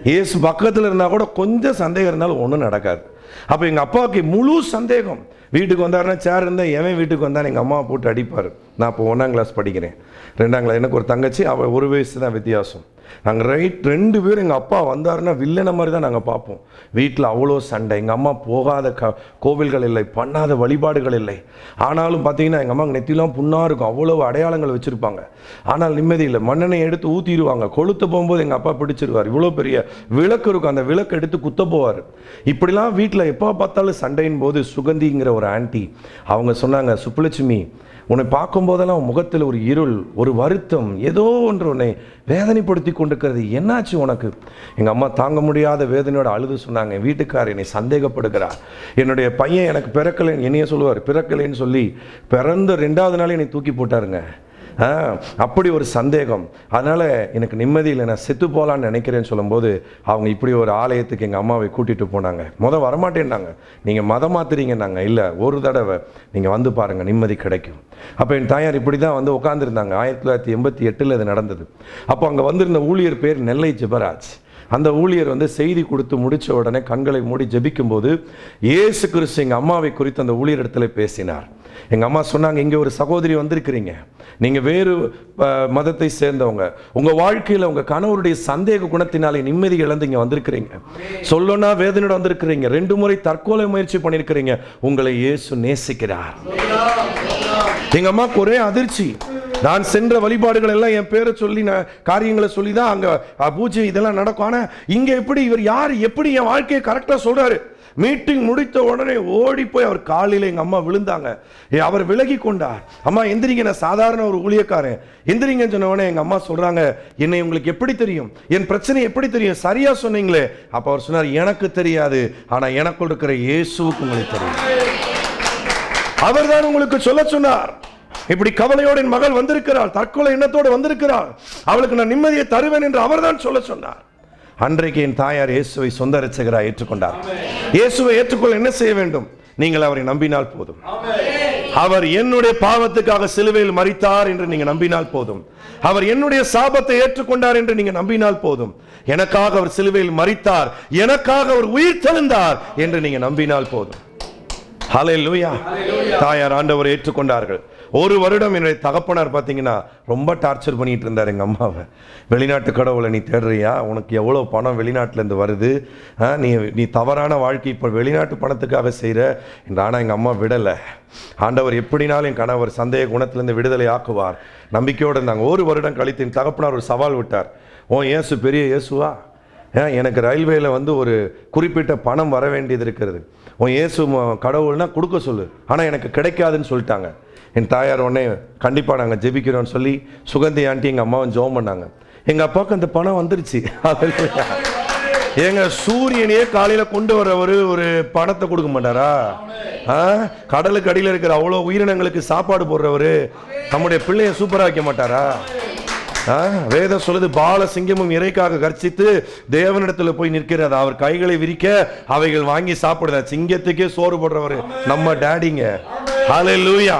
இயேசு பக்கத்தில் இருந்தால் கூட கொஞ்சம் சந்தேகம் இருந்தாலும் ஒன்றும் நடக்காது அப்போ எங்கள் அப்பாவுக்கு முழு சந்தேகம் வீட்டுக்கு வந்தாருன்னா சேர் இருந்தால் எவன் வீட்டுக்கு வந்தால் எங்கள் அம்மாவை போட்டு அடிப்பார் நான் இப்போ ஒன்றாம் கிளாஸ் படிக்கிறேன் ரெண்டாம் கிளாஸ் எனக்கு ஒரு தங்கச்சி அவள் ஒரு வயசு தான் வித்தியாசம் நாங்கள் ரைட் ரெண்டு பேரும் எங்கள் அப்பா வந்தாருன்னா வில்லனை மாதிரி தான் நாங்கள் பார்ப்போம் வீட்டில் அவ்வளோ சண்டை எங்கள் அம்மா போகாத க கோவில்கள் இல்லை பண்ணாத வழிபாடுகள் இல்லை ஆனாலும் பார்த்தீங்கன்னா எங்கள் அம்மா நெத்திலாம் புண்ணாக இருக்கும் அவ்வளோ அடையாளங்கள் வச்சுருப்பாங்க ஆனால் நிம்மதி இல்லை மண்ணெண்ணை எடுத்து ஊற்றிடுவாங்க கொளுத்த போகும்போது எங்கள் அப்பா பிடிச்சிருவார் இவ்வளோ பெரிய விளக்கு இருக்கும் அந்த விளக்கு எடுத்து குத்த போவார் இப்படிலாம் வீட்டில் எப்போ பார்த்தாலும் சண்டையின் போது சுகந்திங்கிற ஒரு ஆன்ட்டி அவங்க சொன்னாங்க சுப்புலட்சுமி உன்னை பார்க்கும்போதெல்லாம் உன் முகத்தில் ஒரு இருள் ஒரு வருத்தம் ஏதோ ஒன்று உன்னை வேதனைப்படுத்தி கொண்டிருக்கிறது என்னாச்சு உனக்கு எங்கள் அம்மா தாங்க முடியாத வேதனையோட அழுது சொன்னாங்க என் வீட்டுக்காரர் என்னை சந்தேகப்படுகிறார் என்னுடைய பையன் எனக்கு பிறக்கலை என்னையே சொல்லுவார் பிறக்கலைன்னு சொல்லி பிறந்த ரெண்டாவது நாளே என்னை தூக்கி போட்டாருங்க ஆ, அப்படி ஒரு சந்தேகம் அதனால் எனக்கு நிம்மதி இல்லை நான் செத்து போகலான்னு நினைக்கிறேன்னு சொல்லும்போது அவங்க இப்படி ஒரு ஆலயத்துக்கு எங்கள் அம்மாவை கூட்டிகிட்டு போனாங்க முத வரமாட்டேன்னாங்க நீங்கள் மதம் மாத்துறீங்கன்னாங்க இல்லை ஒரு தடவை நீங்கள் வந்து பாருங்கள் நிம்மதி கிடைக்கும் அப்போ என் தாயார் இப்படி தான் வந்து உட்காந்துருந்தாங்க ஆயிரத்தி தொள்ளாயிரத்தி எண்பத்தி எட்டில் இது நடந்தது அப்போ அங்கே வந்திருந்த ஊழியர் பேர் நெல்லை ஜெபராஜ் அந்த ஊழியர் வந்து செய்தி கொடுத்து முடிச்ச உடனே கண்களை மூடி ஜெபிக்கும்போது இயேசு கிறிஸ்து எங்கள் அம்மாவை குறித்து அந்த ஊழியர் இடத்துல பேசினார் எங்கள் அம்மா சொன்னாங்க இங்கே ஒரு சகோதரி வந்திருக்கிறீங்க நீங்கள் வேறு அஹ், மதத்தை சேர்ந்தவங்க உங்கள் வாழ்க்கையில் உங்கள் கணவருடைய சந்தேக குணத்தினாலே நிம்மதி இழந்து இங்கே வந்திருக்கிறீங்க சொல்லணும்னா வேதனையோட வந்திருக்கிறீங்க ரெண்டு முறை தற்கொலை முயற்சி பண்ணியிருக்கிறீங்க உங்களை இயேசு நேசிக்கிறார் எங்க அம்மாவுக்கு ஒரே அதிர்ச்சி நான் சென்ற வழிபாடுகள் எல்லாம் என் பேரை சொல்லி நான் காரியங்களை சொல்லி தான் அங்க அஹ், பூஜை இதெல்லாம் நடக்கும் ஆனா இங்க எப்படி இவர் யார் எப்படி என் வாழ்க்கையை கரெக்டா சொல்றாரு மீட்டிங் முடித்த உடனே ஓடி போய் அவர் காலில் எங்க அம்மா விழுந்தாங்க ஏ, அவர் விலகி கொண்டார் அம்மா எந்திரிங்க நான் சாதாரண ஒரு ஊழியக்காரன் எந்திரிங்கன்னு சொன்ன உடனே எங்க அம்மா சொல்றாங்க என்னை உங்களுக்கு எப்படி தெரியும் என் பிரச்சனை எப்படி தெரியும் சரியா சொன்னீங்களே அப்ப அவர் சொன்னார் எனக்கு தெரியாது ஆனா எனக்குள் இருக்கிற இயேசுவுக்கு உங்களுக்கு தெரியும் அவர்தான் உங்களுக்கு சொல்ல சொன்னார் இப்படி கவலையோடு என் மகள் வந்திருக்கிறாள் தற்கொலை எண்ணத்தோடு வந்திருக்கிறாள் அவளுக்கு நான் நிம்மதியை தருவேன் என்று அவர்தான் சொல்ல சொன்னார் அன்றைக்கு என் தாயார் இயேசுவை சொந்த ரட்சகராய் ஏற்றுக்கொண்டார் இயேசுவை ஏற்றுக்கொள்ள என்ன செய்ய வேண்டும் நீங்கள் அவரை நம்பினால் போதும் அவர் என்னுடைய பாவத்துக்காக சிலுவையில் மரித்தார் என்று நீங்க நம்பினால் போதும் அவர் என்னுடைய சாபத்தை ஏற்றுக்கொண்டார் என்று நீங்க நம்பினால் போதும் எனக்காக அவர் சிலுவையில் மரித்தார் எனக்காக அவர் உயிர் தெழுந்தார் என்று நீங்க நம்பினால் போதும் ஹalleluya தாயார் ஆண்டவர் ஏற்றுக்கொண்டார்கள் ஒரு வருடம் என்னுடைய தகப்பனார் பார்த்தீங்கன்னா ரொம்ப டார்ச்சர் பண்ணிட்டு இருந்தார் எங்கள் அம்மாவை வெளிநாட்டு கடவுளை நீ தேடுறியா உனக்கு எவ்வளோ பணம் வெளிநாட்டிலேருந்து வருது ஆ, நீ நீ தவறான வாழ்க்கை இப்போ வெளிநாட்டு பணத்துக்காக செய்கிற ஆனால் எங்கள் அம்மா விடலை ஆண்டவர் எப்படினாலும் என் கணவர் சந்தேக குணத்திலேருந்து விடுதலை ஆக்குவார் நம்பிக்கையோடு இருந்தாங்க ஒரு வருடம் கழித்து என் தகப்பனார் ஒரு சவால் விட்டார் ஓ இயேசு பெரிய இயேசுவா ஏன் எனக்கு ரயில்வேல வந்து ஒரு குறிப்பிட்ட பணம் வர வேண்டியது இருக்கிறது உன் இயேசு ம- கடவுள்னா கொடுக்க சொல்லு ஆனால் எனக்கு கிடைக்காதுன்னு சொல்லிட்டாங்க என் தாயார் உடனே கண்டிப்பாக நாங்கள் ஜெபிக்கிறோம்னு சொல்லி சுகந்தி ஆண்டி எங்கள் அம்மாவும் ஜெபம் பண்ணாங்க எங்கள் அப்பாவுக்கு அந்த பணம் வந்துருச்சு Hallelujah. ஏங்க சூரியனையே காலையில் கொண்டு வரவர் ஒரு பணத்தை கொடுக்க மாட்டாரா ஆ கடலுக்கு அடியில் இருக்கிற அவ்வளோ உயிரினங்களுக்கு சாப்பாடு போடுறவர் நம்முடைய பிள்ளைய சூப்பராக வைக்க மாட்டாரா ஆ, வேதம் சொல்லுது பால சிங்கமும் இறைக்காக கர்ச்சித்து தேவனிடத்துல போய் நிற்கிறது அவர் கைகளை விரிக்க அவைகள் வாங்கி சாப்பிடுத சிங்கத்துக்கே சோறு போடுறவர் நம்ம டேடிங்க ஹalleluya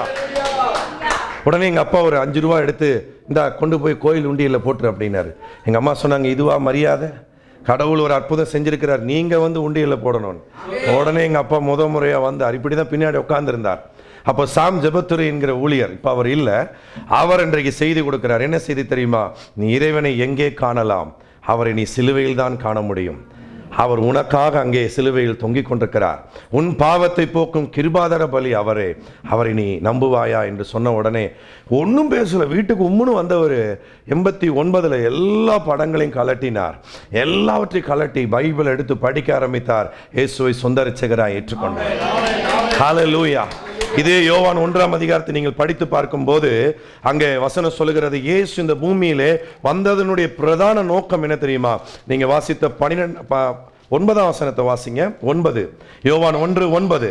உடனே எங்க அப்பா ஒரு அஞ்சு ரூபா எடுத்து இந்த கொண்டு போய் கோயில் உண்டியல்ல போட்டுரு அப்படின்னாரு எங்க அம்மா சொன்னாங்க இதுவா மரியாதை கடவுள் ஒரு அற்புதம் செஞ்சிருக்கிறார் நீங்க வந்து உண்டியல்ல போடணும் உடனே எங்க அப்பா முத முறையா வந்தார் இப்படிதான் பின்னாடி உட்கார்ந்திருந்தார் அப்போ சாம் ஜெபத்துறை என்கிற ஊழியர் இப்போ அவர் இல்லை அவர் இன்றைக்கு செய்தி கொடுக்கிறார் என்ன செய்தி தெரியுமா நீ இறைவனை எங்கே காணலாம் அவரை நீ சிலுவையில் தான் காண முடியும் அவர் உனக்காக அங்கே சிலுவையில் தொங்கிக் கொண்டிருக்கிறார் உன் பாவத்தை போக்கும் கிருபாதர பலி அவரே அவரை நீ நம்புவாயா என்று சொன்ன உடனே ஒன்றும் பேசல வீட்டுக்கு உம்முன்னு வந்தவர் எண்பத்தி ஒன்பதுல எல்லா படங்களையும் கலட்டினார் எல்லாவற்றையும் கலட்டி பைபிள் எடுத்து படிக்க ஆரம்பித்தார் இயேசுவை சொந்த ரட்சகராய் ஏற்றுக்கொண்டார் ஹalleluya இதே யோவான் ஒன்றாம் அதிகாரத்தை நீங்கள் படித்து பார்க்கும்போது அங்கே வசனம் சொல்லுகிறது இயேசு இந்த பூமியிலே வந்ததனுடைய பிரதான நோக்கம் என்ன தெரியுமா நீங்க வாசித்த பன்னிரெண்டு ப- ஒன்பதாம் வசனத்தை வாசிங்க ஒன்பது யோவான் ஒன்று ஒன்பது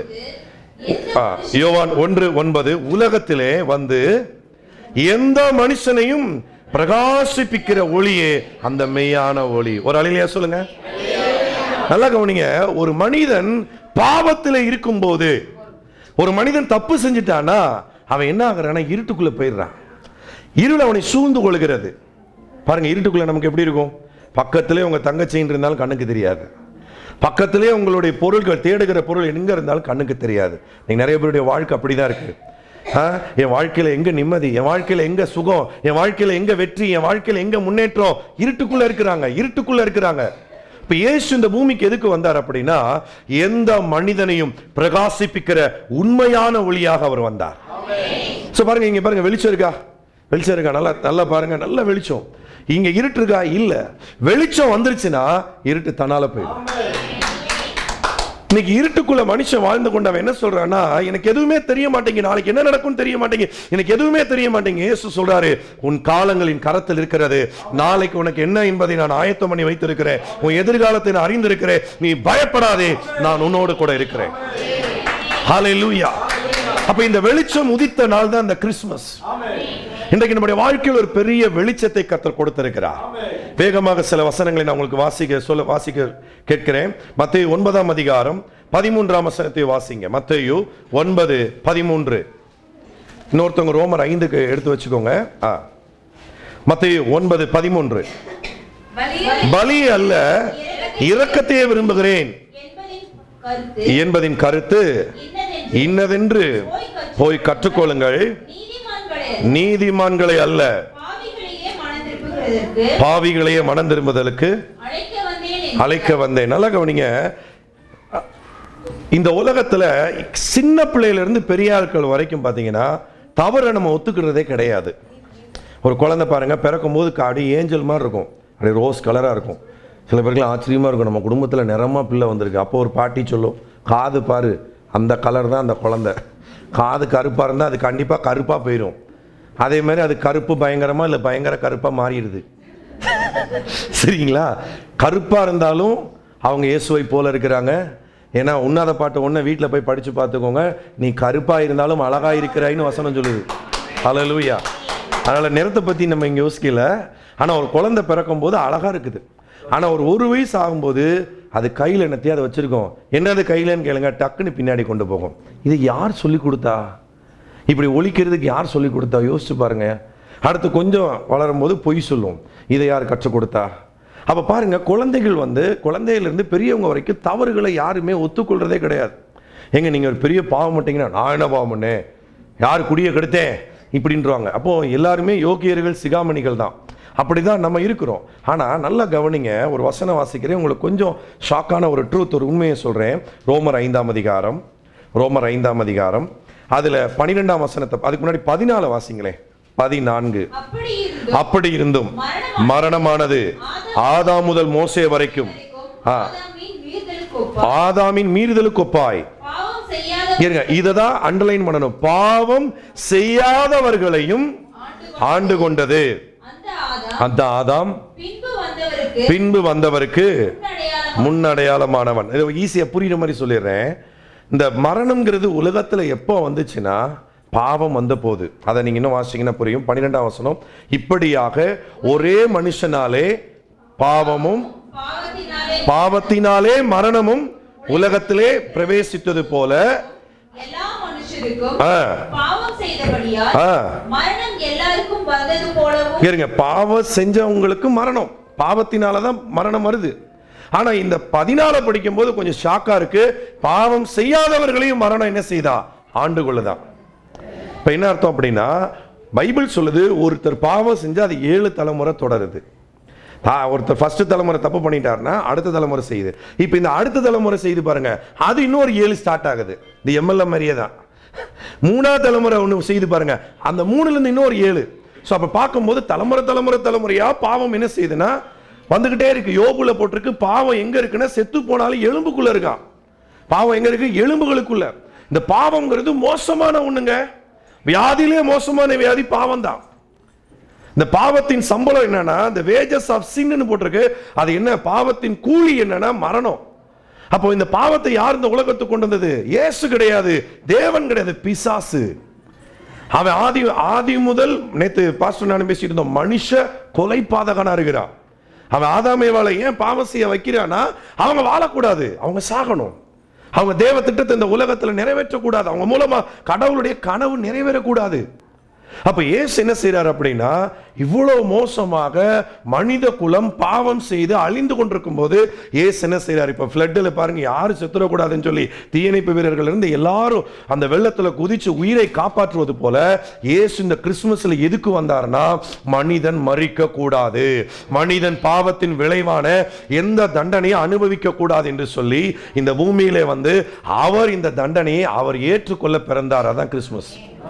ஆ, யோவான் ஒன்று ஒன்பது உலகத்திலே வந்து எந்த மனுஷனையும் பிரகாசிப்பிக்கிற ஒளியே அந்த மெய்யான ஒளி ஒரு அழிலையா சொல்லுங்க நல்லா கவனிங்க ஒரு மனிதன் பாவத்தில் இருக்கும்போது ஒரு மனிதன் தப்பு செஞ்சிட்டானா அவன் என்ன ஆகுறான்னா இருட்டுக்குள்ள போயிடுறான் இருள் அவனை சூழ்ந்து கொள்கிறது பாருங்க இருட்டுக்குள்ள நமக்கு எப்படி இருக்கும் பக்கத்திலே உங்க தங்கச்சின்னு இருந்தாலும் கண்ணுக்கு தெரியாது பக்கத்திலே உங்களுடைய பொருள்கள் தேடுகிற பொருள் எங்க இருந்தாலும் கண்ணுக்கு தெரியாது நீங்க நிறைய பேருடைய வாழ்க்கை அப்படிதான் இருக்கு ஆ, என் வாழ்க்கையில எங்க நிம்மதி என் வாழ்க்கையில எங்க சுகம் என் வாழ்க்கையில எங்க வெற்றி என் வாழ்க்கையில எங்க முன்னேற்றம் இருட்டுக்குள்ள இருக்கிறாங்க இருட்டுக்குள்ள இருக்கிறாங்க இப்ப இயேசு இந்த பூமிக்கு எதுக்கு வந்தார் அப்படின்னா எந்த மனிதனையும் பிரகாசிப்பிக்கிற உண்மையான ஒளியாக அவர் வந்தார் சோ பாருங்க இங்க பாருங்க வெளிச்சம் இருக்கா வெளிச்சம் இருக்கா நல்லா நல்லா பாருங்க நல்ல வெளிச்சம் இங்க இருட்டு இருக்கா இல்ல வெளிச்சம் வந்துருச்சுன்னா இருட்டு தன்னால போயிடும் இன்னைக்கு இருட்டுக்குள்ள மனுஷன் வாழ்ந்து கொண்டு அவன் என்ன சொல்றான்னா எனக்கு எதுவுமே தெரிய மாட்டேங்குது நாளைக்கு என்ன நடக்கும்னு தெரிய மாட்டேங்குது எனக்கு எதுவுமே தெரிய மாட்டேங்குது இயேசு சொல்றாரு உன் காலங்களின் கரத்தில் இருக்கிறது நாளைக்கு உனக்கு என்ன என்பதை நான் ஆயத்தம் பண்ணி வைத்திருக்கிறேன் உன் எதிர்காலத்தை நான் அறிந்திருக்கிறேன் நீ பயப்படாதே நான் உன்னோடு கூட இருக்கிறேன் ஹalleluya அப்ப இந்த வெளிச்சம் உதித்த நாள் தான் இந்த கிறிஸ்மஸ் இன்றைக்கு நம்முடைய வாழ்க்கையில் ஒரு பெரிய வெளிச்சத்தை கத்தர் கொடுத்திருக்கிறார் வேகமாக சில வசனங்களை நான் உங்களுக்கு வாசிக்க சொல்ல வாசிக்க கேட்கிறேன் மத்தேயு ஒன்பதாம் அதிகாரம் பதிமூன்றாம் வசனத்தை வாசிங்க மத்தேயு ஒன்பது பதிமூன்று இன்னொருத்தவங்க ரோமர் ஐந்துக்கு எடுத்து வச்சுக்கோங்க ஆ மத்தேயு ஒன்பது பதிமூன்று பலியை பலி அல்ல இரக்கத்தையே விரும்புகிறேன் என்பதின் கருத்து என்பதின் கருத்து இன்னதென்று இன்னதென்று போய் கற்றுக்கொள்ளுங்கள் நீதிமான்களே நீதிமான்களை அல்ல பாவிகளையே மனம் திருப்புகிறதற்கு பாவிகளையே மனம் திரும்புதலுக்கு அழைக்க வந்தேன் என்று அழைக்க வந்தேன் நல்லா கவனிங்க இந்த உலகத்துல சின்ன பிள்ளையில இருந்து பெரிய ஆட்கள் வரைக்கும் பாத்தீங்கன்னா தவறை நம்ம ஒத்துக்கிறதே கிடையாது ஒரு குழந்தை பாருங்க பிறக்கும் போது காடி ஏஞ்சல் மாதிரி இருக்கும் அப்படியே ரோஸ் கலரா இருக்கும் சில பேருக்குலாம் ஆச்சரியமா இருக்கும் நம்ம குடும்பத்துல நிறமா பிள்ளை வந்திருக்கு அப்போ ஒரு பாட்டி சொல்லும் காது பாரு அந்த கலர் தான் அந்த குழந்தை காது கருப்பா இருந்தா அது கண்டிப்பா கருப்பா போயிடும் அதே மாதிரி அது கருப்பு பயங்கரமா இல்லை பயங்கர கருப்பா மாறிடுது சரிங்களா கருப்பா இருந்தாலும் அவங்க இயேசுவை போல இருக்கிறாங்க ஏன்னா உண்ணாத பாட்டு ஒன்று வீட்டில் போய் படிச்சு பார்த்துக்கோங்க நீ கருப்பா இருந்தாலும் அழகா இருக்கிறாயின்னு வசனம் சொல்லுது ஹalleluya அதனால நிறத்தை பத்தி நம்ம இங்க யோசிக்கல ஆனா ஒரு குழந்தை பிறக்கும் போது அழகா இருக்குது ஆனா ஒரு ஒரு வயசு ஆகும்போது அது கையில் என்னத்தையும் அதை வச்சிருக்கோம் என்னது கையிலன்னு கேளுங்க டக்குன்னு பின்னாடி கொண்டு போகும் இது யார் சொல்லி கொடுத்தா இப்படி ஒழிக்கிறதுக்கு யார் சொல்லி கொடுத்தா யோசிச்சு பாருங்க அடுத்து கொஞ்சம் வளரும் போது பொய் சொல்லும் இதை யார் கற்றுக் கொடுத்தா அப்ப பாருங்க குழந்தைகள் வந்து குழந்தையிலிருந்து பெரியவங்க வரைக்கும் தவறுகளை யாருமே ஒத்துக்கொள்றதே கிடையாது எங்க நீங்க ஒரு பெரிய பாவம் பண்ணிட்டீங்கன்னா நான் என்ன பாவம் பண்ணேன் யார் குடியை கெடுத்தேன் இப்படின்றவாங்க அப்போ எல்லாருமே யோகியர்கள் சிகாமணிகள் தான் அப்படிதான் நம்ம இருக்கிறோம் ஆனா நல்லா கவனிங்க ஒரு வசனம் வாசிக்கிறேன் உங்களுக்கு கொஞ்சம் ஷாக்கான ஒரு ட்ரூத் ஒரு உண்மையை சொல்றேன் ரோமர் ஐந்தாம் அதிகாரம் ரோமர் ஐந்தாம் அதிகாரம் அதுல பனிரெண்டாம் வசனத்தை அதுக்கு முன்னாடி பதினாலு வாசிங்களேன் பதினான்கு அப்படி இருந்தும் அப்படி இருந்தும் மரணமானது ஆதாம் முதல் மோசே வரைக்கும் ஆ. ஆதாமின் மீறுதலுக்கு ஒப்பாய் ஆதாமின் மீறுதலுக்கு ஒப்பாய் பாவம் செய்யாத இருங்க இததான் அண்டர்லைன் பண்ணணும் பாவம் செய்யாதவர்களையும் ஆண்டு கொண்டது அந்த ஆதாம் அந்த ஆதாம் பின்பு வந்தவருக்கு பின்பு வந்தவருக்கு முன்னடையாளம் முன்னடையாளமானவன் இது ஈஸியா புரியுற மாதிரி சொல்லிடுறேன் இந்த மரணம்ங்கிறது உலகத்துல எப்போ வந்துச்சுன்னா பாவம் வந்த போது அதை நீங்க இன்னும் வாசிங்கன்னா புரியும் பன்னிரெண்டாம் வசனம் இப்படியாக ஒரே மனுஷனாலே பாவமும் பாவத்தினாலே பாவத்தினாலே மரணமும் உலகத்திலே பிரவேசித்தது போல எல்லா மனுஷருக்கும் ஆ, பாவம் செய்தபடியால் ஆ, மரணம் எல்லாருக்கும் வந்தது போலவும் இருங்க பாவம் செஞ்சவங்களுக்கு மரணம் பாவத்தினால தான் மரணம் வருது ஆனா இந்த பதினால படிக்கும்போது கொஞ்சம் ஷாக்கா இருக்கு பாவம் செய்யாதவர்களையும் மரணம் என்ன செய்தா ஆண்டு கொள்ளுதான் இப்ப என்ன அர்த்தம் அப்படின்னா பைபிள் சொல்லுது ஒருத்தர் பாவம் செஞ்சா அது ஏழு தலைமுறை தொடருது ஆ, ஒருத்தர் ஃபர்ஸ்ட் தலைமுறை தப்பு பண்ணிட்டாருன்னா அடுத்த தலைமுறை செய்யுது இப்போ இந்த அடுத்த தலைமுறை செய்து பாருங்க அது இன்னொரு ஏழு ஸ்டார்ட் ஆகுது இந்த எம்எல்ஏ மாதிரியே தான் மூணாவது தலைமுறை ஒன்று செய்து பாருங்க அந்த மூணுல இருந்து இன்னொரு ஏழு ஸோ அப்போ பார்க்கும்போது தலைமுறை தலைமுறை தலைமுறையா பாவம் என்ன செய்யுதுன்னா வந்துகிட்டே இருக்கு யோபுல போட்டிருக்கு பாவம் எங்க இருக்குன்னா செத்து போனாலும் எலும்புக்குள்ள இருக்கான் பாவம் எங்க இருக்கு எலும்புகளுக்குள்ள இந்த பாவம்ங்கிறது மோசமான ஒண்ணுங்க வியாதியிலே மோசமான வியாதி பாவம் தான் இந்த பாவத்தின் சம்பளம் என்னன்னா இந்த வேஜஸ் ஆஃப் சின்னு போட்டிருக்கு அது என்ன பாவத்தின் கூலி என்னன்னா மரணம் அப்போ இந்த பாவத்தை யார் இந்த உலகத்துக்கு கொண்டு வந்தது இயேசு கிடையாது தேவன் கிடையாது பிசாசு அவன் ஆதி ஆதி முதல் நேத்து பாஸ்டர் நான் பேசிட்டு இருந்தோம் மனுஷ கொலை பாதகனா இருக்கிறான் அவன் ஆதாமேவாளை ஏன் பாவம் செய்ய வைக்கிறான்னா அவங்க வாழக்கூடாது அவங்க சாகணும் அவங்க தேவ திட்டத்தை இந்த உலகத்துல நிறைவேற்றக்கூடாது அவங்க மூலமா கடவுளுடைய கனவு நிறைவேறக்கூடாது அப்ப இயேசு என்ன செய்றார் அப்படின்னா இவ்வளவு மோசமாக மனித குலம் பாவம் செய்து அழிந்து கொண்டிருக்கும் போது இயேசு என்ன செய்றார் இப்ப ஃப்ளட்டில் பாருங்க யாரும் செத்துடக்கூடாதுன்னு சொல்லி தீயணைப்பு வீரர்கள் இருந்து எல்லாரும் அந்த வெள்ளத்துல குதிச்சு உயிரை காப்பாற்றுவது போல இயேசு இந்த கிறிஸ்துமஸ்ல எதுக்கு வந்தாருன்னா மனிதன் மறிக்க கூடாது மனிதன் பாவத்தின் விளைவான எந்த தண்டனையை அனுபவிக்க கூடாது என்று சொல்லி இந்த பூமியிலே வந்து அவர் இந்த தண்டனையை அவர் ஏற்றுக்கொள்ள பிறந்தார் அதான் கிறிஸ்துமஸ்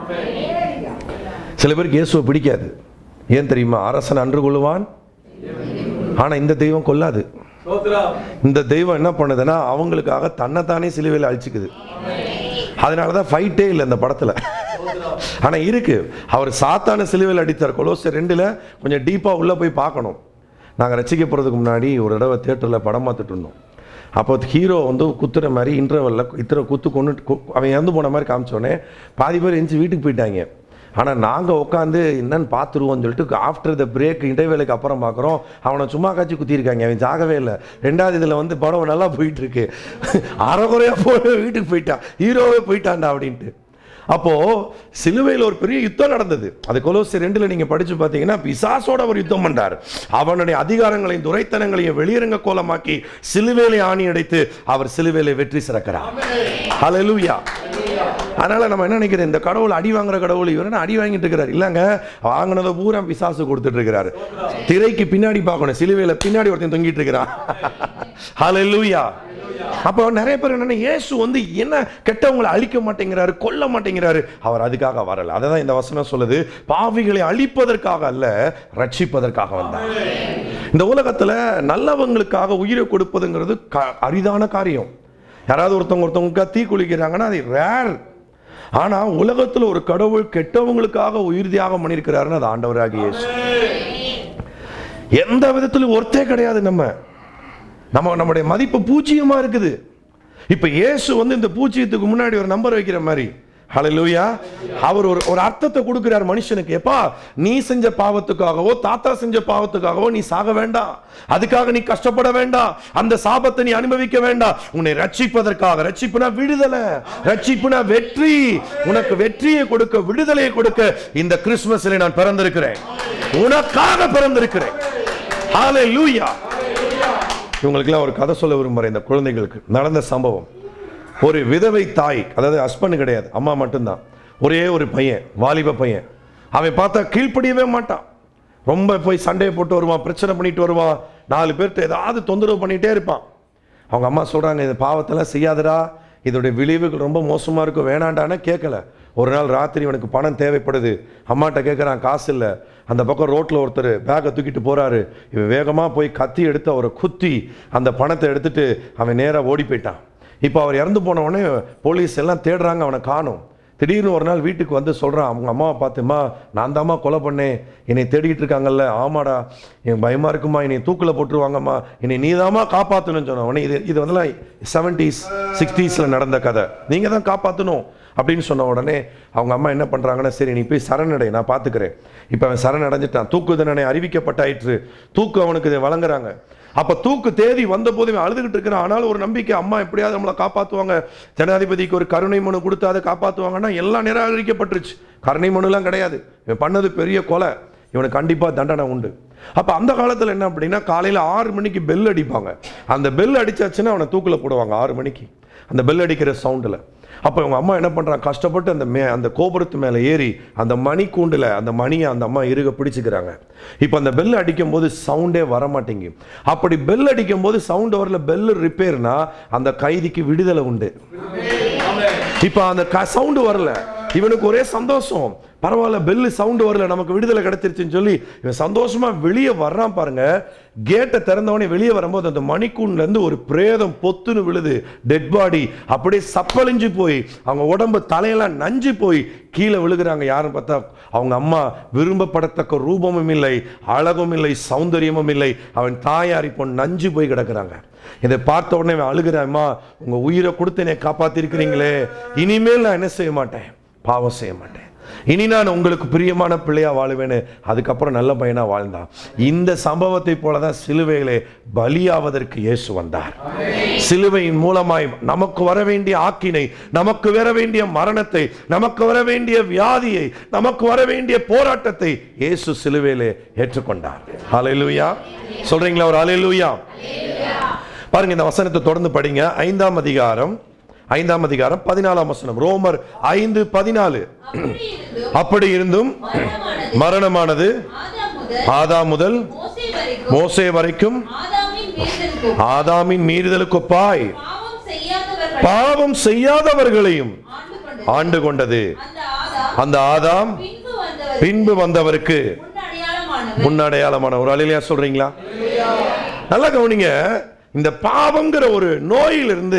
சில பேருக்கு இயேசுவை பிடிக்காது ஏன் தெரியுமா அரசன் அன்று கொள்ளுவான் ஆனா இந்த தெய்வம் கொல்லாது இந்த தெய்வம் என்ன பண்ணுதுன்னா அவங்களுக்காக தன்னைத்தானே சிலுவையில் அழிச்சுக்குது அதனால தான் ஃபைட்டே இல்லை இந்த படத்துல ஆனா இருக்கு அவர் சாத்தான சிலுவையில் அடித்தார் கொலோசர் ரெண்டுல கொஞ்சம் டீப்பா உள்ள போய் பார்க்கணும் நாங்கள் ரசிக்கப்படுறதுக்கு முன்னாடி ஒரு தடவை தேட்டரில் படம் பார்த்துட்டு இருந்தோம் அப்போ ஹீரோ வந்து குத்துற மாதிரி இன்டர்வலில் இத்தனை குத்து கொண்டு அவன் இறந்து போன மாதிரி காமிச்சோடனே பாதி பேர் எந்திச்சு வீட்டுக்கு போயிட்டாங்க ஆனால் நாங்கள் உட்காந்து என்னன்னு பார்த்துருவோம்னு சொல்லிட்டு ஆஃப்டர் த பிரேக் இடைவேளைக்கு அப்புறம் பார்க்குறோம் அவனை சும்மா காய்ச்சி குத்திருக்காங்க அவன் சாகவே இல்லை ரெண்டாவது இதில் வந்து படம் நல்லா போயிட்டு இருக்கு அறகுறையாக போய் வீட்டுக்கு போயிட்டான் ஹீரோவே போயிட்டான்டா அப்படின்ட்டு அப்போ சிலுவையில் ஒரு பெரிய யுத்தம் நடந்தது அது கொலோசி ரெண்டுல நீங்க படிச்சு பார்த்தீங்கன்னா பிசாசோட ஒரு யுத்தம் பண்றார் அவனுடைய அதிகாரங்களையும் துரைத்தனங்களையும் வெளியரங்க கோலமாக்கி சிலுவையிலே ஆணி அடைத்து அவர் சிலுவையிலே வெற்றி சிறக்கிறார் ஹalleluya அதனால நம்ம என்ன நினைக்கிறோம் இந்த கடவுள் அடி வாங்குற கடவுள் இவர் என்ன அடி வாங்கிட்டு இருக்கிறார் இல்லங்க வாங்கினதை பூரா பிசாசு கொடுத்துட்டு இருக்கிறாரு திரைக்கு பின்னாடி பார்க்கணும் சிலுவையில பின்னாடி ஒருத்தன் தொங்கிட்டு இருக்கிறான் ஹalleluya அப்போ நிறைய பேர் என்னன்னா இயேசு வந்து என்ன கெட்டவங்களை அழிக்க மாட்டேங்கிறாரு கொல்ல மாட்டேங்கிறாரு அவர் அதுக்காக வரல அதை தான் இந்த வசனம் சொல்லுது பாவிகளை அழிப்பதற்காக அல்ல ரட்சிப்பதற்காக வந்தார் இந்த உலகத்துல நல்லவங்களுக்காக உயிரை கொடுப்பதுங்கிறது க- அரிதான காரியம் யாராவது ஒருத்தவங்க ஒருத்தவங்க தீ குளிக்கிறாங்கன்னா அது ரேர் ஆனா உலகத்துல ஒரு கடவுள் கெட்டவங்களுக்காக உயிர் தியாகம் பண்ணியிருக்கிறாருன்னு அது ஆண்டவராகிய இயேசு எந்த விதத்திலும் ஒருத்தே கிடையாது நம்ம நம்ம நம்முடைய மதிப்பு பூஜ்ஜியமா இருக்குது இப்ப இயேசு வந்து இந்த பூஜ்ஜியத்துக்கு முன்னாடி ஒரு நம்பர் வைக்கிற மாதிரி ஹalleluya அவர் ஒரு ஒரு அர்த்தத்தை கொடுக்கிறார் மனுஷனுக்கு எப்பா நீ செஞ்ச பாவத்துக்காகவோ தாத்தா செஞ்ச பாவத்துக்காகவோ நீ சாக வேண்டாம் அதுக்காக நீ கஷ்டப்பட வேண்டாம் அந்த சாபத்தை நீ அனுபவிக்க வேண்டாம் உன்னை ரட்சிப்பதற்காக ரட்சிப்புனா விடுதலை ரட்சிப்புனா வெற்றி உனக்கு வெற்றியை கொடுக்க விடுதலையை கொடுக்க இந்த கிறிஸ்துமஸில் நான் பிறந்திருக்கிறேன் உனக்காக பிறந்திருக்கிறேன் ஹalleluya இவங்களுக்கெல்லாம் ஒரு கதை சொல்ல விரும்புகிறேன் இந்த குழந்தைகளுக்கு நடந்த சம்பவம் ஒரு விதவை தாய் அதாவது ஹஸ்பண்ட் கிடையாது அம்மா மட்டும்தான் ஒரே ஒரு பையன் வாலிப பையன் அவன் பார்த்தா கீழ்ப்படியவே மாட்டான் ரொம்ப போய் சண்டையை போட்டு வருவான் பிரச்சனை பண்ணிட்டு வருவான் நாலு பேர்கிட்ட ஏதாவது தொந்தரவு பண்ணிட்டே இருப்பான் அவங்க அம்மா சொல்றாங்க இந்த பாவத்தெல்லாம் செய்யாதடா இதோடைய விளைவுகள் ரொம்ப மோசமா இருக்கும் வேணாண்டான்னு கேட்கல ஒரு நாள் ராத்திரி இவனுக்கு பணம் தேவைப்படுது அம்மாட்ட கேட்குறான் காசு இல்லை அந்த பக்கம் ரோட்டில் ஒருத்தர் பேக்கை தூக்கிட்டு போறாரு இவன் வேகமாக போய் கத்தி எடுத்து அவரை குத்தி அந்த பணத்தை எடுத்துட்டு அவன் நேராக ஓடி போயிட்டான் இப்போ அவர் இறந்து போன உடனே போலீஸ் எல்லாம் தேடுறாங்க அவனை காணும் திடீர்னு ஒரு நாள் வீட்டுக்கு வந்து சொல்கிறான் அவங்க அம்மாவை பார்த்துமா நான் தாம்மா கொலை பண்ணேன் என்னை தேடிக்கிட்டு இருக்காங்கல்ல ஆமாடா என் பயமாக இருக்குமா என்னை தூக்கில் போட்டுருவாங்கம்மா என்னை நீ தாம்மா காப்பாற்றணும்னு சொன்ன உடனே இது இது வந்துலாம் செவன்டீஸ் சிக்ஸ்டீஸில் நடந்த கதை நீங்கள் தான் காப்பாற்றணும் அப்படின்னு சொன்ன உடனே அவங்க அம்மா என்ன பண்ணுறாங்கன்னா சரி நீ போய் சரணடை நான் பார்த்துக்கிறேன் இப்போ அவன் சரணடைஞ்சிட்டான் தூக்கு தண்டனை அறிவிக்கப்பட்டாயிற்று தூக்கு அவனுக்கு இதை வழங்குறாங்க அப்ப தூக்கு தேதி வந்த போது இவன் அழுதுகிட்டு இருக்கிறான் ஆனாலும் ஒரு நம்பிக்கை அம்மா எப்படியாவது நம்மளை காப்பாத்துவாங்க ஜனாதிபதிக்கு ஒரு கருணை மனு கொடுத்து அதை காப்பாத்துவாங்கன்னா எல்லாம் நிராகரிக்கப்பட்டுருச்சு கருணை மனுலாம் கிடையாது இவன் பண்ணது பெரிய கொலை இவனுக்கு கண்டிப்பா தண்டனை உண்டு அப்ப அந்த காலத்துல என்ன அப்படின்னா காலையில ஆறு மணிக்கு பெல் அடிப்பாங்க அந்த பெல் அடிச்சாச்சுன்னா அவனை தூக்குல போடுவாங்க ஆறு மணிக்கு அந்த பெல் அடிக்கிற சவுண்டில் அப்போ இவங்க அம்மா என்ன பண்ணுறாங்க கஷ்டப்பட்டு அந்த மே அந்த கோபுரத்து மேலே ஏறி அந்த மணி கூண்டில் அந்த மணியை அந்த அம்மா இறுக பிடிச்சிக்கிறாங்க இப்போ அந்த பெல் அடிக்கும் போது சவுண்டே வர மாட்டேங்கி அப்படி பெல் அடிக்கும் போது சவுண்ட் வரல பெல் ரிப்பேர்னா அந்த கைதிக்கு விடுதலை உண்டு இப்போ அந்த சவுண்டு வரல இவனுக்கு ஒரே சந்தோஷம் பரவாயில்ல பெல்லு சவுண்டு வரல நமக்கு விடுதலை கிடைச்சிருச்சுன்னு சொல்லி இவன் சந்தோஷமா வெளியே வர்றான் பாருங்க கேட்டை திறந்தவனே வெளியே வரும்போது அந்த மணிக்கூண்ல இருந்து ஒரு பிரேதம் பொத்துன்னு விழுது டெட் பாடி அப்படியே சப்பழிஞ்சு போய் அவங்க உடம்பு தலையெல்லாம் நஞ்சு போய் கீழே விழுகிறாங்க யாருன்னு பார்த்தா அவங்க அம்மா விரும்பப்படத்தக்க ரூபமும் இல்லை அழகும் இல்லை சௌந்தரியமும் இல்லை அவன் தாயார் இப்போ நஞ்சு போய் கிடக்குறாங்க இதை பார்த்த உடனே அவன் அழுகிறாம்மா உங்க உயிரை கொடுத்து என்னை காப்பாத்திருக்கிறீங்களே இனிமேல் நான் என்ன செய்ய மாட்டேன் பாவம் செய்ய மாட்டேன் இனி நான் உங்களுக்கு பிரியமான பிள்ளையா வாழுவேன்னு அதுக்கப்புறம் நல்ல பையனா வாழ்ந்தான் இந்த சம்பவத்தை போல தான் சிலுவையிலே பலியாவதற்கு இயேசு வந்தார் சிலுவையின் மூலமாய் நமக்கு வர வேண்டிய ஆக்கினை நமக்கு வர வேண்டிய மரணத்தை நமக்கு வர வேண்டிய வியாதியை நமக்கு வர வேண்டிய போராட்டத்தை இயேசு சிலுவையிலே ஏற்றுக்கொண்டார் ஹalleluya சொல்றீங்களா ஒரு ஹalleluya பாருங்க இந்த வசனத்தை தொடர்ந்து படிங்க ஐந்தாம் அதிகாரம் ஐந்தாம் அதிகாரம் பதினாலாம் வசனம் ரோமர் ஐந்து பதினாலு அப்படி இருந்தும் அப்படி இருந்தும் மரணமானது மரணமானது ஆதாம் ஆதாம் முதல் முதல் மோசே வரைக்கும் மோசே வரைக்கும் ஆதாமின் மீறுதலுக்கும் ஆதாமின் மீறுதலுக்கொப்பாய் பாவம் செய்யாதவர்கள் பாவம் செய்யாதவர்களையும் ஆண்டு கொண்டு ஆண்டு கொண்டது அந்த ஆதாம் அந்த ஆதாம் பின்பு வந்தவர் பின்பு வந்தவருக்கு முன்னடையாளமானவர் முன்னடையாளமான ஒரு அலையிலையா சொல்றீங்களா நல்லா கவனிங்க இந்த பாவம்ங்கிற ஒரு நோயிலிருந்து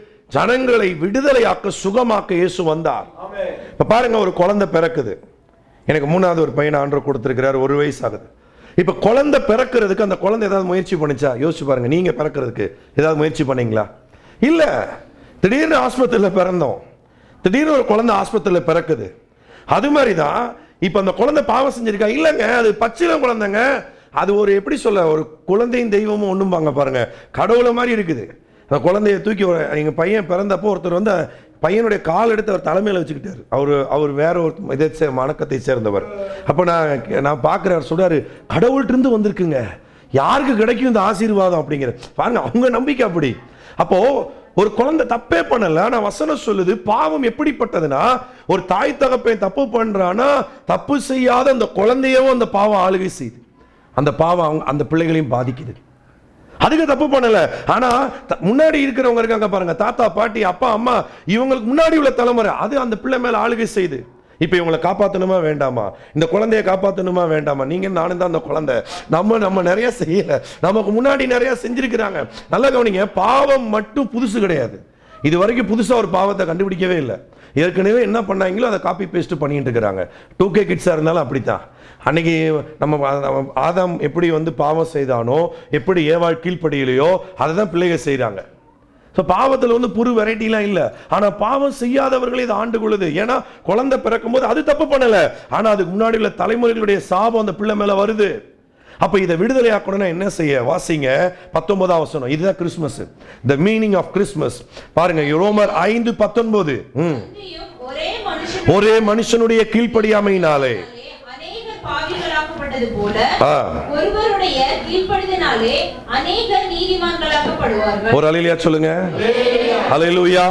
ஜனங்களை விடுதலையாக்க சுகமாக்க இயேசு வந்தார் இப்ப பாருங்க ஒரு குழந்தை பிறக்குது எனக்கு மூணாவது ஒரு பையனை ஆண்டர் கொடுத்திருக்கிறார் ஒரு வயசு ஆகுது இப்ப குழந்தை பிறக்கிறதுக்கு அந்த குழந்தை ஏதாவது முயற்சி பண்ணுச்சா யோசிச்சு பாருங்க நீங்க பிறக்கிறதுக்கு ஏதாவது முயற்சி பண்ணீங்களா இல்ல திடீர்னு ஆஸ்பத்திரியில் பிறந்தோம் திடீர்னு ஒரு குழந்தை ஆஸ்பத்திரியில் பிறக்குது அது மாதிரி தான் இப்போ அந்த குழந்தை பாவம் செஞ்சிருக்கா இல்லைங்க அது பச்சிலம் குழந்தைங்க அது ஒரு எப்படி சொல்ல ஒரு குழந்தையும் தெய்வமும் ஒண்ணும்பாங்க பாருங்க கடவுளை மாதிரி இருக்குது அந்த குழந்தைய தூக்கி ஒரு எங்க பையன் பிறந்தப்போ ஒருத்தர் வந்து பையனுடைய கால் எடுத்து அவர் தலைமையில வச்சுக்கிட்டாரு அவர் அவர் வேற ஒரு இதை சே- மணக்கத்தை சேர்ந்தவர் அப்போ நான் நான் பார்க்குறாரு சொல்றாரு கடவுள்கிட்ட இருந்து வந்திருக்குங்க யாருக்கு கிடைக்கும் இந்த ஆசீர்வாதம் அப்படிங்கிற பாருங்க அவங்க நம்பிக்கை அப்படி அப்போ ஒரு குழந்தை தப்பே பண்ணல ஆனா வசனம் சொல்லுது பாவம் எப்படிப்பட்டதுன்னா ஒரு தாய் தகப்பன் தப்பு பண்றானா தப்பு செய்யாத அந்த குழந்தையவும் அந்த பாவம் ஆளுகை செய்யுது அந்த பாவம் அவங்க அந்த பிள்ளைகளையும் பாதிக்குது அதுக்கு தப்பு பண்ணல ஆனா த- முன்னாடி இருக்கிறவங்க இருக்காங்க பாருங்க தாத்தா பாட்டி அப்பா அம்மா இவங்களுக்கு முன்னாடி உள்ள தலைமுறை அது அந்த பிள்ளை மேல ஆளுகை செய்யுது இப்ப இவங்களை காப்பாத்தணுமா வேண்டாமா இந்த குழந்தைய காப்பாத்தணுமா வேண்டாமா நீங்க நானும் தான் அந்த குழந்தை நம்ம நம்ம நிறைய செய்யல நமக்கு முன்னாடி நிறைய செஞ்சிருக்கிறாங்க நல்லா கவனிங்க பாவம் மட்டும் புதுசு கிடையாது இது வரைக்கும் புதுசா ஒரு பாவத்தை கண்டுபிடிக்கவே இல்லை ஏற்கனவே என்ன பண்ணாங்களோ அதை காப்பி பேஸ்ட் பண்ணிட்டு இருக்கிறாங்க டூ கே கிட்ஸாக இருந்தாலும் அப்படித்தான் அன்னைக்கு நம்ம ஆ- நம்ம ஆதாம் எப்படி வந்து பாவம் செய்தானோ எப்படி ஏவாள் கீழ்ப்படியிலையோ அதை தான் பிள்ளைகள் செய்கிறாங்க ஸோ பாவத்தில் வந்து புது வெரைட்டிலாம் இல்லை ஆனால் பாவம் செய்யாதவர்களை இது ஆண்டு கொள்ளுது ஏன்னா குழந்தை பிறக்கும்போது அது தப்பு பண்ணலை ஆனால் அதுக்கு முன்னாடி உள்ள தலைமுறைகளுடைய சாபம் அந்த பிள்ளை மேலே வருது அப்ப இதை விடுதலை ஆக்கணும்னா என்ன செய்ய வாசிங்க பத்தொன்பதாம் வசனம் இதுதான் Christmas the meaning of Christmas பாருங்க ரோமர் ஐந்து பத்தொன்பது ம். அன்றியும் ஒரே மனுஷன் ஒரே மனுஷனுடைய கீழ்ப்படியாமையினாலே அநேகர் பாவிகளாக்கப்பட்டது போல ஆ, ஒருவருடைய கீழ்ப்படிதனாலே அநேகர் நீதிமான்களாக்கப்படுவார்கள் ஒரு அலையிலையா சொல்லுங்க அலையிலுயா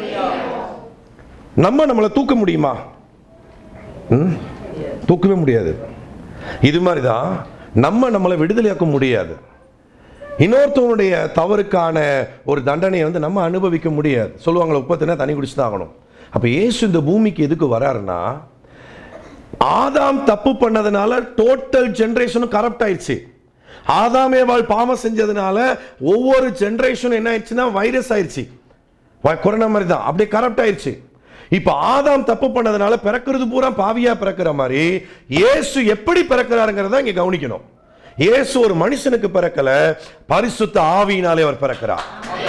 நம்ம நம்மளை தூக்க முடியுமா ம்? தூக்கவே முடியாது இது மாதிரி தான் நம்ம நம்மளை விடுதலையாக்க முடியாது இன்னொருத்தவனுடைய தவறுக்கான ஒரு தண்டனையை வந்து நம்ம அனுபவிக்க முடியாது சொல்லுவாங்களே உப்பத்தினா தண்ணி குடிச்சு தான் ஆகணும் அப்போ இயேசு இந்த பூமிக்கு எதுக்கு வராருன்னா ஆதாம் தப்பு பண்ணதுனால டோட்டல் ஜெனரேஷனும் கரப்ட் ஆயிடுச்சு ஆதாமேவாள் பாவம் செஞ்சதுனால ஒவ்வொரு ஜெனரேஷனும் என்ன ஆயிடுச்சுன்னா வைரஸ் ஆயிடுச்சு வ- கொரோனா மாதிரி தான் அப்படியே கரப்ட் ஆயிடுச்சு இப்போ ஆதாம் தப்பு பண்ணதுனால பிறக்கிறது பூரா பாவியா பிறக்கிற மாதிரி இயேசு எப்படி பிறக்கிறாருங்கிறத இங்க கவனிக்கணும் இயேசு ஒரு மனுஷனுக்கு பிறக்கல பரிசுத்த ஆவியினாலே அவர் பிறக்கிறார்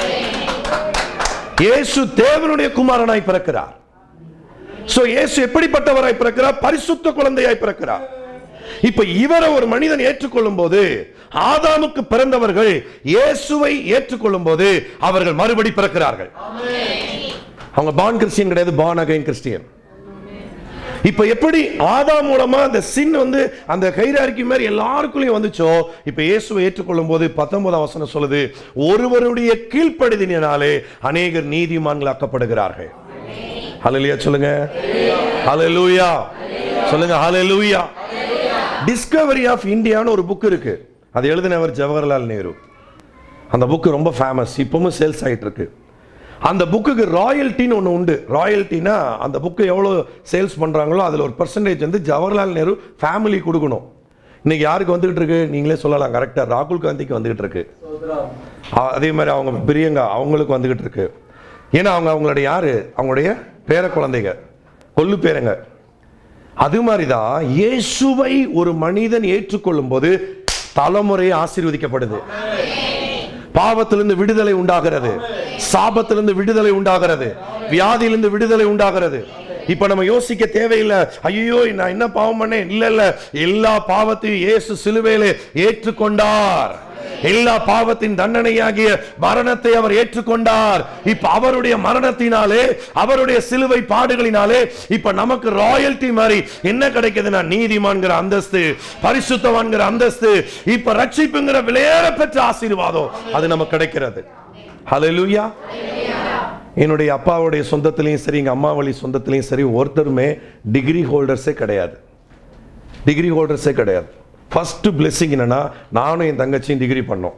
இயேசு தேவனுடைய குமாரனாய் பிறக்கிறார் சோ இயேசு எப்படிப்பட்டவராய் பிறக்கிறார் பரிசுத்த குழந்தையாய் பிறக்கிறார் இப்ப இவரை ஒரு மனிதன் ஏற்றுக்கொள்ளும் போது ஆதாமுக்கு பிறந்தவர்கள் இயேசுவை ஏற்றுக்கொள்ளும் போது அவர்கள் மறுபடி பிறக்கிறார்கள் அவங்க பான் கிறிஸ்டியன் கிடையாது பான் அகைன் கிறிஸ்டியன் இப்ப எப்படி ஆதாம் மூலமா அந்த சின் வந்து அந்த கைராரிக்கு மாதிரி எல்லாருக்குள்ளயும் வந்துச்சோ இப்ப இயேசுவை ஏற்றுக்கொள்ளும் போது பத்தொன்பதாம் வசனம் சொல்லுது ஒருவருடைய கீழ்ப்படிதினாலே அநேகர் நீதிமான்களாக்கப்படுகிறார்கள் ஹalleluya சொல்லுங்க ஹalleluya சொல்லுங்க ஹalleluya டிஸ்கவரி ஆஃப் இந்தியான்னு ஒரு புக் இருக்கு அது எழுதினவர் ஜவஹர்லால் நேரு அந்த புக்கு ரொம்ப ஃபேமஸ் இப்பவும் சேல்ஸ் ஆகிட்டு இருக்கு அந்த புக்குக்கு ராயல்ட்டின்னு ஒன்று உண்டு ராயல்ட்டினா அந்த புக்கு எவ்வளோ சேல்ஸ் பண்ணுறாங்களோ அதில் ஒரு பர்சன்டேஜ் வந்து ஜவஹர்லால் நேரு ஃபேமிலி கொடுக்கணும் இன்னைக்கு யாருக்கு வந்துகிட்டு இருக்கு நீங்களே சொல்லலாம் கரெக்டாக ராகுல் காந்திக்கு வந்துகிட்டு இருக்கு அ- அதே மாதிரி அவங்க பிரியங்கா அவங்களுக்கு வந்துகிட்டு இருக்கு ஏன்னா அவங்க அவங்களுடைய யாரு அவங்களுடைய பேர குழந்தைங்க கொல்லு பேரங்க அது மாதிரி தான் இயேசுவை ஒரு மனிதன் ஏற்றுக்கொள்ளும் போது தலைமுறை ஆசீர்வதிக்கப்படுது பாவத்திலிருந்து விடுதலை உண்டாகிறது சாபத்திலிருந்து விடுதலை உண்டாகிறது வியாதியிலிருந்து விடுதலை உண்டாகிறது இப்ப நம்ம யோசிக்க தேவையில்லை ஐயோ நான் என்ன பாவம் பண்ணேன் இல்ல இல்ல எல்லா பாவத்தையும் இயேசு சிலுவையிலே ஏற்றுக்கொண்டார் எல்லா பாவத்தின் தண்டனையாகிய மரணத்தை அவர் ஏற்றுக்கொண்டார் இப்ப அவருடைய மரணத்தினாலே அவருடைய சிலுவை பாடுகளினாலே இப்ப நமக்கு ராயல்டி மாதிரி என்ன கிடைக்குதுன்னா நீதிமான்கிற அந்தஸ்து பரிசுத்தவான்கிற அந்தஸ்து இப்ப ரட்சிப்புங்கிற விலையேற பெற்ற ஆசீர்வாதம் அது நமக்கு கிடைக்கிறது ஹalleluya என்னுடைய அப்பாவுடைய சொந்தத்திலையும் சரி எங்கள் அம்மா வழி சொந்தத்திலையும் சரி ஒருத்தருமே டிகிரி ஹோல்டர்ஸே கிடையாது டிகிரி ஹோல்டர்ஸே கிடையாது ஃபர்ஸ்ட் பிளெஸிங் என்னன்னா நானும் என் தங்கச்சியும் டிகிரி பண்ணோம்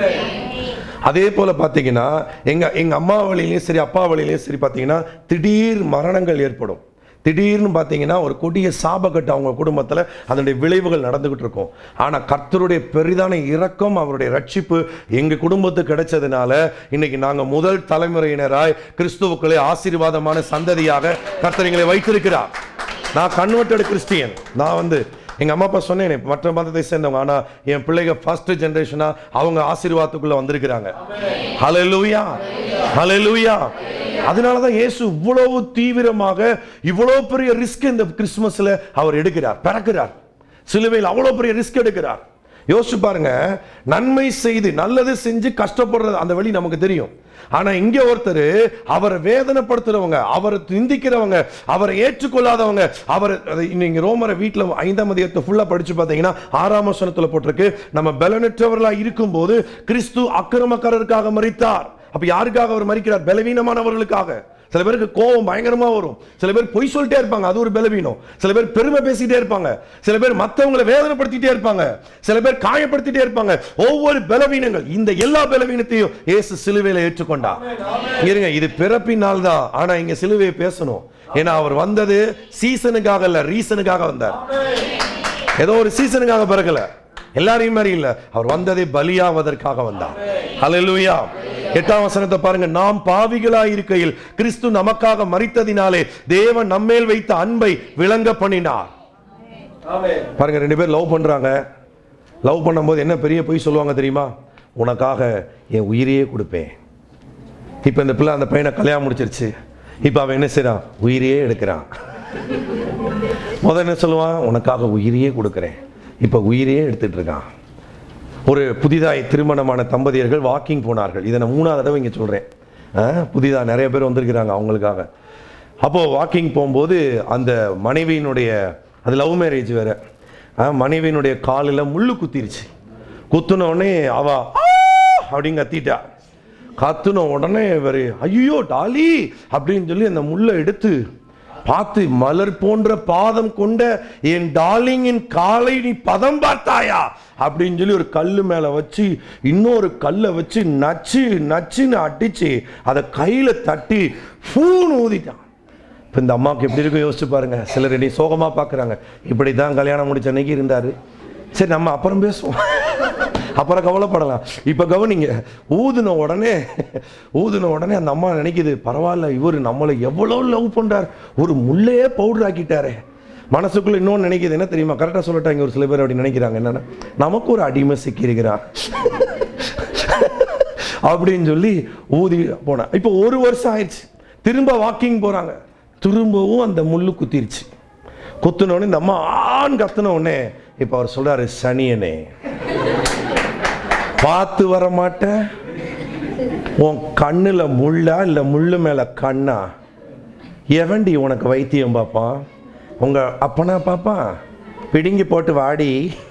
அதே போல பார்த்தீங்கன்னா எங்க எங்க அம்மா வழியிலையும் சரி அப்பா வழியிலையும் சரி பார்த்தீங்கன்னா திடீர் மரணங்கள் ஏற்படும் திடீர்னு பார்த்தீங்கன்னா ஒரு கொடிய சாபக்கட்டு அவங்க குடும்பத்தில் அதனுடைய விளைவுகள் நடந்துகிட்டு இருக்கும் ஆனால் கர்த்தருடைய பெரிதான இரக்கம் அவருடைய ரட்சிப்பு எங்கள் குடும்பத்துக்கு கிடைச்சதுனால இன்னைக்கு நாங்கள் முதல் தலைமுறையினராய் கிறிஸ்துவுக்களே ஆசீர்வாதமான சந்ததியாக கர்த்தர் எங்களை வைத்திருக்கிறார் நான் கன்வெர்டட் கிறிஸ்டியன் நான் வந்து எங்க அம்மா அப்பா சொன்னேனே மற்ற மதத்தை சேர்ந்தவங்க ஆனா என் பிள்ளைங்க ஃபர்ஸ்ட் ஜெனரேஷனா அவங்க ஆசீர்வாதத்துக்குள்ள வந்திருக்கிறாங்க ஹalleluya ஹalleluya அதனால தான் இயேசு இவ்வளவு தீவிரமாக இவ்வளவு பெரிய ரிஸ்க் இந்த கிறிஸ்துமஸ்ல அவர் எடுக்கிறார் பிறக்கிறார் சிலுவையில் அவ்வளவு பெரிய ரிஸ்க் எடுக்கிறார் யோசிச்சு பாருங்க நன்மை செய்து நல்லது செஞ்சு கஷ்டப்படுறது அந்த வழி நமக்கு தெரியும் ஆனா இங்க ஒருத்தர் அவரை வேதனைப்படுத்துறவங்க அவரை நிந்திக்கிறவங்க அவரை ஏற்றுக்கொள்ளாதவங்க அவர் அது நீங்க ரோமரை வீட்டுல ஐந்தாம் அதிகாரத்தை ஃபுல்லா படிச்சு பார்த்தீங்கன்னா ஆறாம் வசனத்துல போட்டிருக்கு நம்ம பலனற்றவர்களா இருக்கும்போது கிறிஸ்து அக்கிரமக்காரருக்காக மரித்தார் அப்ப யாருக்காக அவர் மரிக்கிறார் பலவீனமானவர்களுக்காக சில பேருக்கு கோபம் பயங்கரமா வரும் சில பேர் பொய் சொல்லிட்டே இருப்பாங்க அது ஒரு பலவீனம் சில பேர் பெருமை பேசிட்டே இருப்பாங்க சில பேர் மற்றவங்களை வேதனைப்படுத்திட்டே இருப்பாங்க சில பேர் காயப்படுத்திட்டே இருப்பாங்க ஒவ்வொரு பலவீனங்கள் இந்த எல்லா பலவீனத்தையும் இயேசு சிலுவையில ஏற்றுக்கொண்டார் இருங்க இது பிறப்பினால் தான் ஆனா இங்க சிலுவையை பேசணும் ஏன்னா அவர் வந்தது சீசனுக்காக இல்ல ரீசனுக்காக வந்தார் ஏதோ ஒரு சீசனுக்காக பிறக்கல எல்லாரையும் மாதிரி இல்ல அவர் வந்ததே பலியாவதற்காக வந்தார் ஹalleluya எட்டாம் வசனத்தை பாருங்க நாம் பாவிகளாய் இருக்கையில் கிறிஸ்து நமக்காக மரித்ததினாலே தேவன் நம்மேல் வைத்த அன்பை விளங்க பண்ணினார் பாருங்க ரெண்டு பேர் லவ் பண்றாங்க லவ் பண்ணும்போது என்ன பெரிய பொய் சொல்லுவாங்க தெரியுமா உனக்காக என் உயிரையே கொடுப்பேன் இப்போ இந்த பிள்ளை அந்த பையனை கல்யாணம் முடிச்சிருச்சு இப்போ அவன் என்ன செய்றான் உயிரையே எடுக்கிறான் முதல்ல என்ன சொல்லுவான் உனக்காக உயிரையே கொடுக்குறேன் இப்போ உயிரையே எடுத்துட்டு இருக்கான் ஒரு புதிதாய் திருமணமான தம்பதியர்கள் வாக்கிங் போனார்கள் இதை நான் மூணாவது தடவை இங்கே சொல்கிறேன் புதிதாக நிறைய பேர் வந்திருக்கிறாங்க அவங்களுக்காக அப்போது வாக்கிங் போகும்போது அந்த மனைவியினுடைய அது லவ் மேரேஜ் வேற ஆ, மனைவியினுடைய காலில் முள்ளு குத்திருச்சு குத்துன உடனே அவ "ஆ!" அப்படின்னு கத்திட்டா கத்துன உடனே இவர் ஐயோ டாலி அப்படின்னு சொல்லி அந்த முள்ளை எடுத்து பார்த்து மலர் போன்ற பாதம் கொண்ட என் டார்லிங்கின் காலை நீ பதம் பார்த்தாயா அப்படின்னு சொல்லி ஒரு கல்லு மேல வச்சு இன்னொரு கல்லை வச்சு நச்சு நச்சுன்னு அடிச்சு அதை கையில தட்டி ஃபூன்னு ஊதிட்டான் இப்போ இந்த அம்மாவுக்கு எப்படி இருக்கும் யோசிச்சு பாருங்க சிலர் என்னை சோகமா பார்க்குறாங்க இப்படி தான் கல்யாணம் முடிச்ச அன்னைக்கு இருந்தாரு சரி நம்ம அப்புறம் பேசுவோம் அப்புறம் கவலைப்படலாம் இப்போ கவனிங்க ஊதுன உடனே ஊதுன உடனே அந்த அம்மா நினைக்குது பரவாயில்ல இவர் நம்மளை எவ்வளோ லவ் பண்றார் ஒரு முள்ளையே பவுடர் ஆக்கிட்டாரே மனசுக்குள்ள இன்னொன்று நினைக்குது என்ன தெரியுமா கரெக்டாக சொல்லட்டாங்க ஒரு சில பேர் அப்படி நினைக்கிறாங்க என்னன்னா நமக்கு ஒரு அடிமை சிக்கியிருக்கிறார் அப்படின்னு சொல்லி ஊதி போனேன் இப்போ ஒரு வருஷம் ஆயிடுச்சு திரும்ப வாக்கிங் போறாங்க திரும்பவும் அந்த முள்ளு குத்திருச்சு குத்துன உடனே இந்த அம்மா ஆண் கத்துன உடனே இப்போ அவர் சொல்றாரு சனியனே பார்த்து வர மாட்டேன் உன் கண்ணுல முள்ளா இல்ல முள்ளு மேல கண்ணா எவன்டி உனக்கு வைத்தியம் பாப்பான் உங்க அப்பனா பாப்பான் பிடுங்கி போட்டு வாடி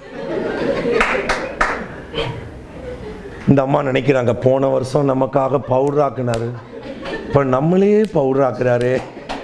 இந்த அம்மா நினைக்கிறாங்க போன வருஷம் நமக்காக பவுடர் ஆக்குனாரு இப்போ நம்மளே பவுடர் ஆக்குறாரு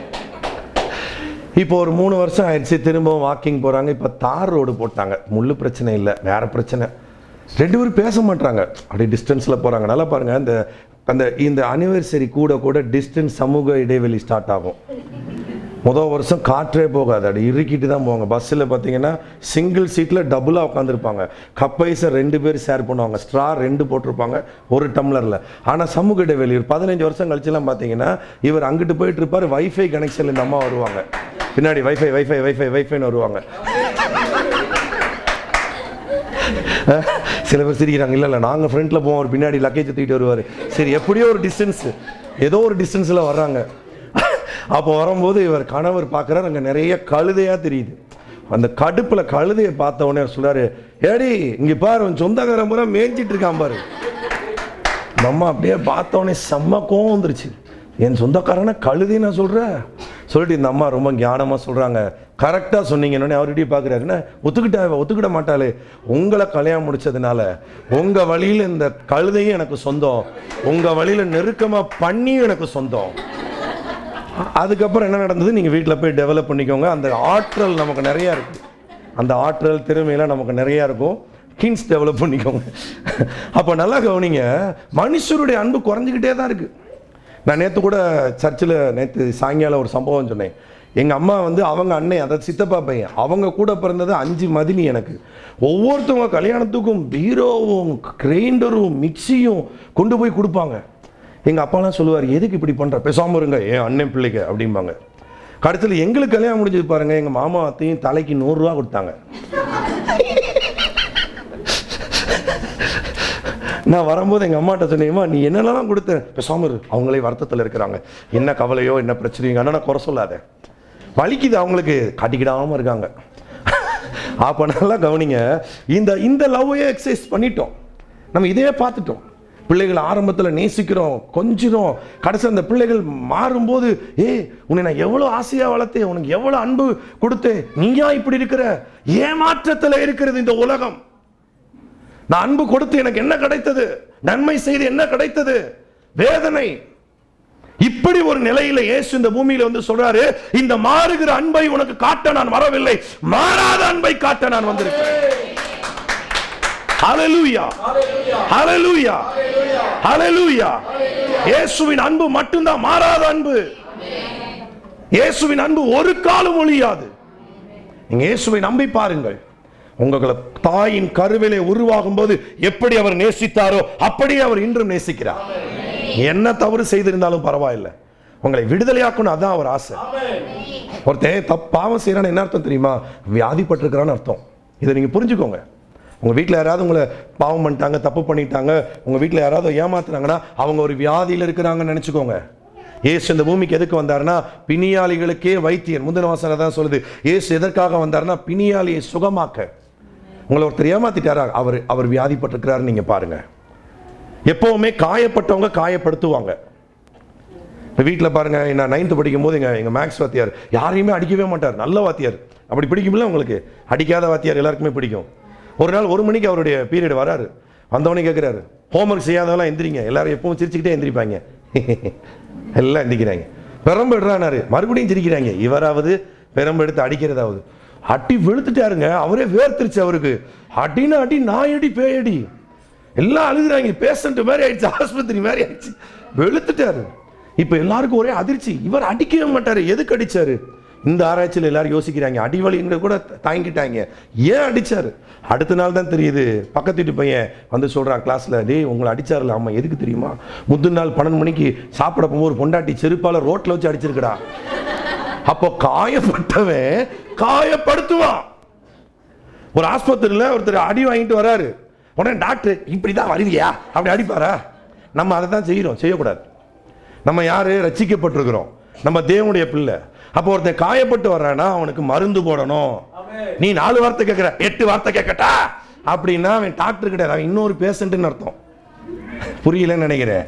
இப்போ ஒரு மூணு வருஷம் ஆயிடுச்சு திரும்பவும் வாக்கிங் போறாங்க இப்போ தார் ரோடு போட்டாங்க முள்ளு பிரச்சனை இல்லை வேற பிரச்சனை ரெண்டு பேரும் பேச மாட்டாங்க அப்படியே டிஸ்டன்ஸில் போறாங்க நல்லா பாருங்க இந்த அந்த இந்த அனிவர்சரி கூட கூட டிஸ்டன்ஸ் சமூக இடைவெளி ஸ்டார்ட் ஆகும் முதல் வருஷம் காற்றே போகாது அப்படி இறுக்கிட்டு தான் போவாங்க பஸ்ஸில் பார்த்தீங்கன்னா சிங்கிள் சீட்டில் டபுளாக உட்காந்துருப்பாங்க கப்பைஸை ரெண்டு பேர் ஷேர் பண்ணுவாங்க ஸ்ட்ரா ரெண்டு போட்டிருப்பாங்க ஒரு டம்ளரில் ஆனால் சமூக இடைவெளி ஒரு பதினஞ்சு வருஷம் கழிச்சுலாம் பார்த்தீங்கன்னா இவர் அங்கிட்டு போயிட்டு இருப்பார் வைஃபை கனெக்ஷனில் இந்த அம்மா வருவாங்க பின்னாடி வைஃபை வைஃபை வைஃபை வைஃபைன்னு வருவாங்க சில பேர் சிரிக்கிறாங்க இல்லை இல்லை நாங்கள் ஃப்ரண்ட்டில் போவோம் அவர் பின்னாடி லக்கேஜ் தூக்கிட்டு வருவார் சரி எப்படியோ ஒரு டிஸ்டன்ஸ் ஏதோ ஒரு டிஸ்டன்ஸில் வர்றாங்க அப்போ வரும்போது இவர் கணவர் பார்க்குறாரு அங்கே நிறைய கழுதையாக தெரியுது அந்த கடுப்பில் கழுதையை பார்த்த உடனே அவர் சொல்றாரு ஏடி இங்கே பாரு உன் சொந்தக்காரன் பூரா மேய்ஞ்சிட்டு இருக்கான் பாரு இந்த அம்மா அப்படியே பார்த்த உடனே செம்ம கோவம் வந்துருச்சு என் சொந்தக்காரனை கழுதி நான் சொல்கிறேன் சொல்லிட்டு இந்த அம்மா ரொம்ப ஞானமாக சொல்கிறாங்க கரெக்டாக சொன்னீங்கன்னு அவர்கிட்டயே பார்க்குறாரு என்ன ஒத்துக்கிட்டா இவ ஒத்துக்கிட மாட்டாளே உங்களை கல்யாணம் முடிச்சதுனால உங்கள் வழியில் இந்த கழுதையும் எனக்கு சொந்தம் உங்கள் வழியில் நெருக்கமாக பண்ணியும் எனக்கு சொந்தம் அதுக்கப்புறம் என்ன நடந்தது நீங்கள் வீட்டில் போய் டெவலப் பண்ணிக்கோங்க அந்த ஆற்றல் நமக்கு நிறையா இருக்குது அந்த ஆற்றல் திறமையெல்லாம் நமக்கு நிறையா இருக்கும் கின்ஸ் டெவலப் பண்ணிக்கோங்க அப்போ நல்லா கவனிங்க மனுஷருடைய அன்பு குறைஞ்சிக்கிட்டே தான் இருக்குது நான் நேற்று கூட சர்ச்சில் நேற்று சாயங்காலம் ஒரு சம்பவம் சொன்னேன் எங்கள் அம்மா வந்து அவங்க அண்ணன் அதாவது சித்தப்பா பையன் அவங்க கூட பிறந்தது அஞ்சு மதினி எனக்கு ஒவ்வொருத்தவங்க கல்யாணத்துக்கும் பீரோவும் கிரைண்டரும் மிக்சியும் கொண்டு போய் கொடுப்பாங்க எங்கள் அப்பாலாம் சொல்லுவார் எதுக்கு இப்படி பண்ணுற பேசாமல் இருங்க என் அண்ணன் பிள்ளைக்கு அப்படிம்பாங்க கடைசியில் எங்களுக்கு கல்யாணம் முடிஞ்சது பாருங்க எங்கள் மாமா அத்தையும் தலைக்கு நூறுரூவா கொடுத்தாங்க நான் வரும்போது எங்கள் அம்மாட்ட சொன்னேம்மா நீ என்னெல்லாம் கொடுத்த பேசாமல் இரு அவங்களே வருத்தத்தில் இருக்கிறாங்க என்ன கவலையோ என்ன பிரச்சனையோ அண்ணா குறை சொல்லாத வலிக்குது அவங்களுக்கு காட்டிக்கிடாமல் இருக்காங்க அப்போ நல்லா கவனிங்க இந்த இந்த லவ்வையே எக்ஸசைஸ் பண்ணிட்டோம் நம்ம இதையே பார்த்துட்டோம் பிள்ளைகள் ஆரம்பத்தில் நேசிக்கிறோம் கொஞ்சிரும் கடைசி அந்த பிள்ளைகள் மாறும்போது ஏ உன்னை நான் எவ்வளோ ஆசையாக வளர்த்தேன் உனக்கு எவ்வளோ அன்பு கொடுத்தேன் நீயா இப்படி இருக்கிற ஏமாற்றத்தில் இருக்கிறது இந்த உலகம் நான் அன்பு கொடுத்து எனக்கு என்ன கிடைத்தது நன்மை செய்து என்ன கிடைத்தது வேதனை இப்படி ஒரு நிலையில இயேசு இந்த பூமியில வந்து சொல்றாரு இந்த மாறுகிற அன்பை உனக்கு காட்ட நான் வரவில்லை மாறாத அன்பை காட்ட நான் வந்திருக்கிறேன் ஹalleluya ஹalleluya ஹalleluya இயேசுவின் அன்பு மட்டும்தான் மாறாத அன்பு இயேசுவின் அன்பு ஒரு காலம் ஒழியாது நீங்க இயேசுவை நம்பி பாருங்கள் உங்களை தாயின் கருவிலே உருவாகும் போது எப்படி அவர் நேசித்தாரோ அப்படியே அவர் இன்றும் நேசிக்கிறார் என்ன தவறு செய்திருந்தாலும் பரவாயில்லை உங்களை விடுதலையாக்கணும் அதான் அவர் ஆசை ஒருத்தன் தப்பு பாவம் செய்யறான்னு என்ன அர்த்தம் தெரியுமா வியாதிப்பட்டிருக்கிறான்னு அர்த்தம் இதை நீங்க புரிஞ்சுக்கோங்க உங்க வீட்டில் யாராவது உங்களை பாவம் பண்ணிட்டாங்க தப்பு பண்ணிட்டாங்க உங்க வீட்டில் யாராவது ஏமாத்துறாங்கன்னா அவங்க ஒரு வியாதியில் இருக்கிறாங்கன்னு நினைச்சுக்கோங்க இயேசு இந்த பூமிக்கு எதுக்கு வந்தாருன்னா பிணியாளிகளுக்கே வைத்தியன் முந்தின வாசனை தான் சொல்லுது இயேசு எதற்காக வந்தாருன்னா பிணியாளியை சுகமாக்க உங்களை ஒருத்தர் ஏமாத்திட்டாரா அவர் அவர் வியாதிப்பட்டிருக்கிறாருன்னு நீங்க பாருங்க எப்பவுமே காயப்பட்டவங்க காயப்படுத்துவாங்க இப்போ வீட்டில் பாருங்க நான் நைன்த்து படிக்கும் போது எங்கள் எங்கள் மேக்ஸ் வாத்தியார் யாரையுமே அடிக்கவே மாட்டார் நல்ல வாத்தியார் அப்படி பிடிக்கும்ல உங்களுக்கு அடிக்காத வாத்தியார் எல்லாருக்குமே பிடிக்கும் ஒரு நாள் ஒரு மணிக்கு அவருடைய பீரியட் வராரு வந்தவொடனே கேட்குறாரு ஹோம்ஒர்க் செய்யாதவெல்லாம் எந்திரிங்க எல்லாரும் எப்பவும் சிரிச்சுக்கிட்டே எந்திரிப்பாங்க எல்லாம் எந்திரிக்கிறாங்க பெரம்பு எடுறானாரு மறுபடியும் சிரிக்கிறாங்க இவராவது பெரம்பு எடுத்து அடிக்கிறதாவது அடி வெளுத்துட்டாருங்க அவரே வேர்த்துருச்சு அவருக்கு அடின்னு அடி நாயடி பேயடி எல்லாம் அழுகுறாங்க பேஷண்ட் மாதிரி ஆயிடுச்சு ஆஸ்பத்திரி மாதிரி ஆயிடுச்சு வெளுத்துட்டாரு இப்போ எல்லாருக்கும் ஒரே அதிர்ச்சி இவர் அடிக்கவே மாட்டாரு எதுக்கு அடிச்சாரு இந்த ஆராய்ச்சியில் எல்லாரும் யோசிக்கிறாங்க அடிவலிங்கிற கூட தாங்கிட்டாங்க ஏன் அடிச்சாரு அடுத்த நாள் தான் தெரியுது பக்கத்து வீட்டு பையன் வந்து சொல்றான் கிளாஸ்ல டேய் உங்களை அடிச்சாருல ஆமா எதுக்கு தெரியுமா முந்தின நாள் பன்னெண்டு மணிக்கு சாப்பிட போகும்போது ஒரு பொண்டாட்டி செருப்பால ரோட்ல வச்சு அடிச்சிருக்கடா அப்போ காயப்பட்டவன் காயப்படுத்துவான் ஒரு ஆஸ்பத்திரியில் ஒருத்தர் அடி வாங்கிட்டு வராரு உடனே டாக்டர் இப்படி தான் வருவியா அப்படி அடிப்பாரா நம்ம அதை தான் செய்கிறோம் செய்யக்கூடாது நம்ம யாரு ரட்சிக்கப்பட்டிருக்கிறோம் நம்ம தேவனுடைய பிள்ளை அப்போ ஒருத்தன் காயப்பட்டு வர்றானா அவனுக்கு மருந்து போடணும் நீ நாலு வார்த்தை கேட்குற எட்டு வார்த்தை கேட்கட்டா அப்படின்னா அவன் டாக்டர் கிடையாது அவன் இன்னொரு பேஷண்ட்டுன்னு அர்த்தம் புரியலன்னு நினைக்கிறேன்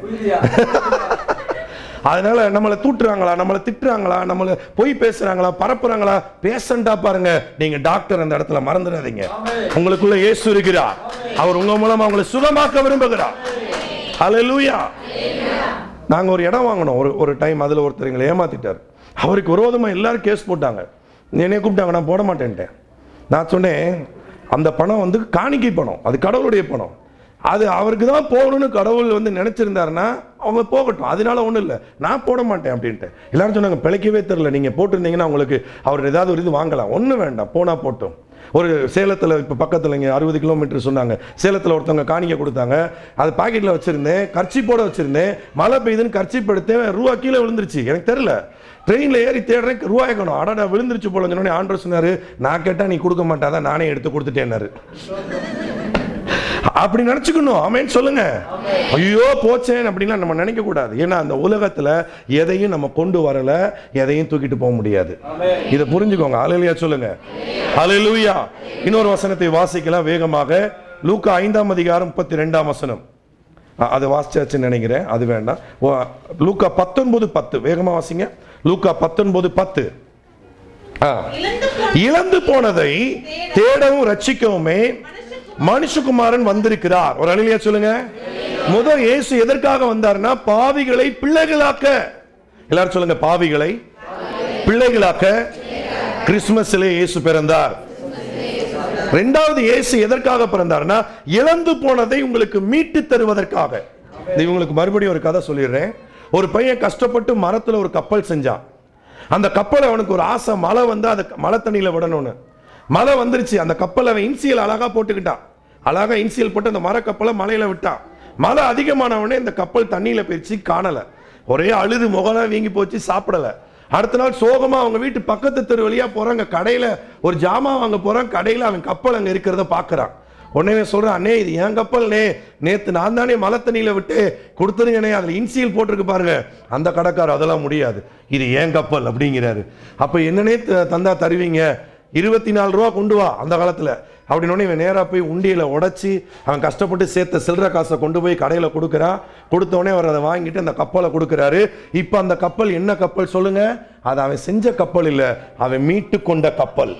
அதனால நம்மளை தூட்டுறாங்களா நம்மளை திட்டுறாங்களா நம்மளை பொய் பேசுறாங்களா பரப்புறாங்களா பேஷண்டா பாருங்க நீங்க டாக்டர் அந்த இடத்துல மறந்துடாதீங்க உங்களுக்குள்ள இயேசு இருக்கிறார் அவர் உங்க மூலமா உங்களை சுகமாக்க விரும்புகிறார் ஹalleluya நாங்க ஒரு இடம் வாங்கினோம் ஒரு ஒரு டைம் அதுல ஒருத்தர் எங்களை ஏமாத்திட்டார் அவருக்கு விரோதமா எல்லாரும் கேஸ் போட்டாங்க என்னைய கூப்பிட்டாங்க நான் போட மாட்டேன்ட்டேன் நான் சொன்னேன் அந்த பணம் வந்து காணிக்கை பணம் அது கடவுளுடைய பணம் அது அவருக்கு தான் போகணும்னு கடவுள் வந்து நினைச்சிருந்தாருன்னா அவங்க போகட்டும் அதனால ஒன்றும் இல்லை நான் போட மாட்டேன் அப்படின்ட்டு எல்லாரும் சொன்னாங்க பிழைக்கவே தெரில நீங்கள் போட்டிருந்தீங்கன்னா உங்களுக்கு அவர் ஏதாவது ஒரு இது வாங்கலாம் ஒன்றும் வேண்டாம் போனால் போட்டோம் ஒரு சேலத்தில் இப்போ பக்கத்தில் இங்கே அறுபது கிலோமீட்டர் சொன்னாங்க சேலத்தில் ஒருத்தவங்க காணிக்க கொடுத்தாங்க அது பாக்கெட்டில் வச்சுருந்தேன் கர்ச்சிப்போட வச்சுருந்தேன் மழை பெய்யுதுன்னு கர்ச்சிப் எடுத்தேன் ரூபா கீழே விழுந்துருச்சு எனக்கு தெரில ட்ரெயினில் ஏறி தேடுறேன் ரூபாய் காணும் அடடா விழுந்துருச்சு போல சொன்னோடனே ஆண்டர் சொன்னார் நான் கேட்டால் நீ கொடுக்க மாட்டாதான் நானே எடுத்து கொடுத்துட்டேன்னாரு அப்படி நினைச்சுக்கணும் ஆமேன்னு சொல்லுங்க ஐயோ போச்சேன் அப்படின்லாம் நம்ம நினைக்க கூடாது ஏன்னா அந்த உலகத்துல எதையும் நம்ம கொண்டு வரல எதையும் தூக்கிட்டு போக முடியாது இதை புரிஞ்சுக்கோங்க அலையிலையா சொல்லுங்க அலையிலுயா இன்னொரு வசனத்தை வாசிக்கலாம் வேகமாக லூக்கா ஐந்தாம் அதிகாரம் முப்பத்தி ரெண்டாம் வசனம் அ- அது வாசிச்சாச்சுன்னு நினைக்கிறேன் அது வேண்டாம் ஓ, லூக்கா பத்தொன்பது பத்து வேகமா வாசிங்க லூக்கா பத்தொன்பது பத்து ஆ. இழந்து போன இழந்து போனதை தேடவும் ரட்சிக்கவுமே மனுஷகுமாரன் வந்திருக்கிறார் ஒரு அழிலியா சொல்லுங்க முதல் இயேசு எதற்காக வந்தார்னா பாவிகளை பிள்ளைகளாக்க எல்லாரும் சொல்லுங்க பாவிகளை பிள்ளைகளாக்க கிறிஸ்துமஸிலே இயேசு பிறந்தார் ரெண்டாவது இயேசு எதற்காக பிறந்தார்னா இழந்து போனதை உங்களுக்கு மீட்டு தருவதற்காக இது இவங்களுக்கு மறுபடியும் ஒரு கதை சொல்லிடுறேன் ஒரு பையன் கஷ்டப்பட்டு மரத்துல ஒரு கப்பல் செஞ்சான் அந்த கப்பல் அவனுக்கு ஒரு ஆசை மழை வந்து அதை மழை தண்ணியில விடணும்னு மழை வந்துருச்சு அந்த கப்பல் அவன் இன்சியல் அழகா போட்டுக்கிட்டான் அழகா இன்சியல் போட்டு அந்த மரக்கப்பலை மலையில விட்டான் மழை அதிகமானவனே இந்த கப்பல் தண்ணியில போயிடுச்சு காணல ஒரே அழுது முகலாம் வீங்கி போச்சு சாப்பிடல அடுத்த நாள் சோகமா அவங்க வீட்டு பக்கத்து தெரு வழியா போறாங்க கடையில ஒரு ஜாமான் வாங்க போறான் கடையில அவன் கப்பல் அங்க இருக்கிறத பாக்குறான் உடனே இவன் சொல்றான் அண்ணே இது என் கப்பல் நே நேத்து நான் தானே மலை தண்ணியில விட்டு கொடுத்துருங்கண்ணே அதுல இன்சியல் போட்டிருக்கு பாருங்க அந்த கடைக்காரர் அதெல்லாம் முடியாது இது ஏன் கப்பல் அப்படிங்கிறாரு அப்ப என்னன்னே த- தந்தா தருவீங்க இருபத்தி நாலு ரூபா கொண்டு வா அந்த காலத்துல அப்படின்னு இவன் நேரா போய் உண்டியல உடைச்சி அவன் கஷ்டப்பட்டு சேர்த்த சில்லற காசை கொண்டு போய் கடையில கொடுக்குறான் கொடுத்த உடனே அவர் அதை வாங்கிட்டு அந்த கப்பலை கொடுக்குறாரு இப்ப அந்த கப்பல் என்ன கப்பல் சொல்லுங்க அது அவன் செஞ்ச கப்பல் இல்ல அவன் மீட்டு கொண்ட கப்பல்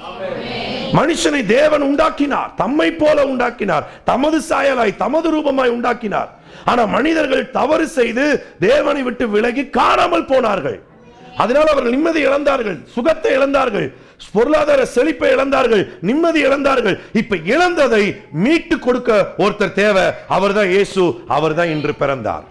மனுஷனை தேவன் உண்டாக்கினார் தம்மை போல உண்டாக்கினார் தமது சாயலாய் தமது ரூபமாய் உண்டாக்கினார் ஆனா மனிதர்கள் தவறு செய்து தேவனை விட்டு விலகி காணாமல் போனார்கள் அதனால் அவர்கள் நிம்மதி இழந்தார்கள் சுகத்தை இழந்தார்கள் பொருளாதார செழிப்பை இழந்தார்கள் நிம்மதி இழந்தார்கள் இப்ப இழந்ததை மீட்டு கொடுக்க ஒருத்தர் தேவை அவர்தான் இயேசு அவர்தான் இன்று பிறந்தார்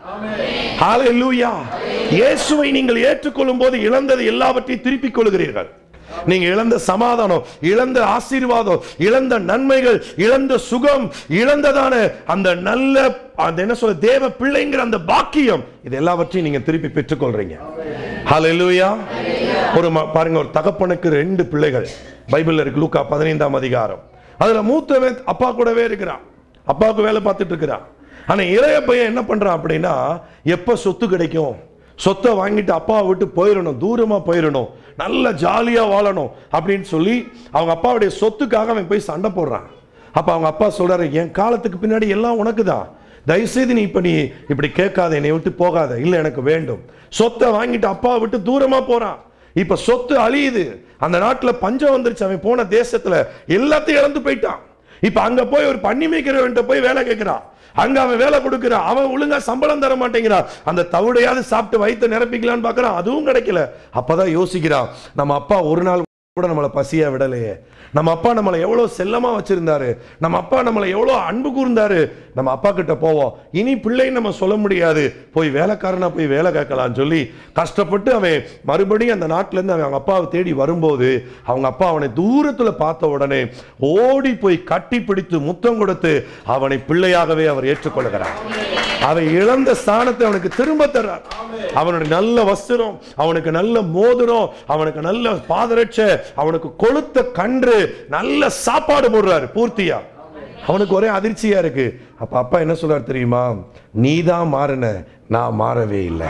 ஹalleluya இயேசுவை நீங்கள் ஏற்றுக்கொள்ளும் போது இழந்தது எல்லாவற்றையும் திருப்பிக் கொள்கிறீர்கள் நீங்க இழந்த சமாதானம் இழந்த ஆசீர்வாதம் இழந்த நன்மைகள் இழந்த சுகம் இழந்ததான அந்த நல்ல அந்த என்ன சொல்ல தேவ பிள்ளைங்கிற அந்த பாக்கியம் இது எல்லாவற்றையும் நீங்க திருப்பி பெற்றுக்கொள்றீங்க ஹalleluya ஒரு ம- பாருங்க ஒரு தகப்பனுக்கு ரெண்டு பிள்ளைகள் பைபிள்ல இருக்கு லூக்கா பதினைந்தாம் அதிகாரம் அதுல மூத்தவன் அப்பா கூடவே இருக்கிறான் அப்பாவுக்கு வேலை பார்த்துட்டு இருக்கிறான் ஆனா இளைய பையன் என்ன பண்றான் அப்படின்னா எப்ப சொத்து கிடைக்கும் சொத்தை வாங்கிட்டு அப்பாவை விட்டு போயிடணும் தூரமா போயிடணும் நல்ல ஜாலியா வாழணும் அப்படின்னு சொல்லி அவங்க அப்பாவுடைய சொத்துக்காக அவன் போய் சண்டை போடுறான் அப்ப அவங்க அப்பா சொல்றாரு என் காலத்துக்கு பின்னாடி எல்லாம் உனக்கு தான் தயவுசெய்து நீ இப்ப நீ இப்படி கேட்காத என்னை விட்டு போகாத இல்ல எனக்கு வேண்டும் சொத்தை வாங்கிட்டு அப்பாவை விட்டு தூரமா போறான் இப்ப சொத்து அழியுது அந்த நாட்டுல பஞ்சம் வந்துருச்சு அவன் போன தேசத்துல எல்லாத்தையும் இழந்து போயிட்டான் இப்ப அங்க போய் ஒரு பண்ணி மேய்க்கிறவன்ட்ட போய் வேலை கேட்கிறான் அங்க அவன் வேலை கொடுக்கிறான் அவன் ஒழுங்கா சம்பளம் தர மாட்டேங்கிறான் அந்த தவிடையாவது சாப்பிட்டு வயித்தை நிரப்பிக்கலான்னு பார்க்கறான் அதுவும் கிடைக்கல அப்பதான் யோசிக்கிறான் நம்ம அப்பா ஒரு நாள் கூட நம்மளை பசியா விடலையே நம்ம அப்பா நம்மளை எவ்வளவு செல்லமா வச்சிருந்தாரு நம்ம அப்பா நம்மளை எவ்வளவு அன்பு கூர்ந்தாரு நம்ம அப்பா கிட்ட போவோம் இனி பிள்ளைன்னு நம்ம சொல்ல முடியாது போய் வேலைக்காரனா போய் வேலை கேட்கலாம்னு சொல்லி கஷ்டப்பட்டு அவன் மறுபடியும் அந்த நாட்டுல இருந்து அவன் அவங்க அப்பாவை தேடி வரும்போது அவங்க அப்பா அவனை தூரத்துல பார்த்த உடனே ஓடி போய் கட்டி பிடித்து முத்தம் கொடுத்து அவனை பிள்ளையாகவே அவர் ஏற்றுக்கொள்கிறார் அவன் இழந்த ஸ்தானத்தை அவனுக்கு திரும்ப தர்றார் அவனுடைய நல்ல வஸ்திரம் அவனுக்கு நல்ல மோதிரம் அவனுக்கு நல்ல பாதரட்சை அவனுக்கு கொளுத்த கன்று நல்ல சாப்பாடு போடுறாரு பூர்த்தியா அவனுக்கு ஒரே அதிர்ச்சியா இருக்கு அப்ப அப்பா என்ன சொல்றாரு தெரியுமா நீ தான் மாறின நான் மாறவே இல்லை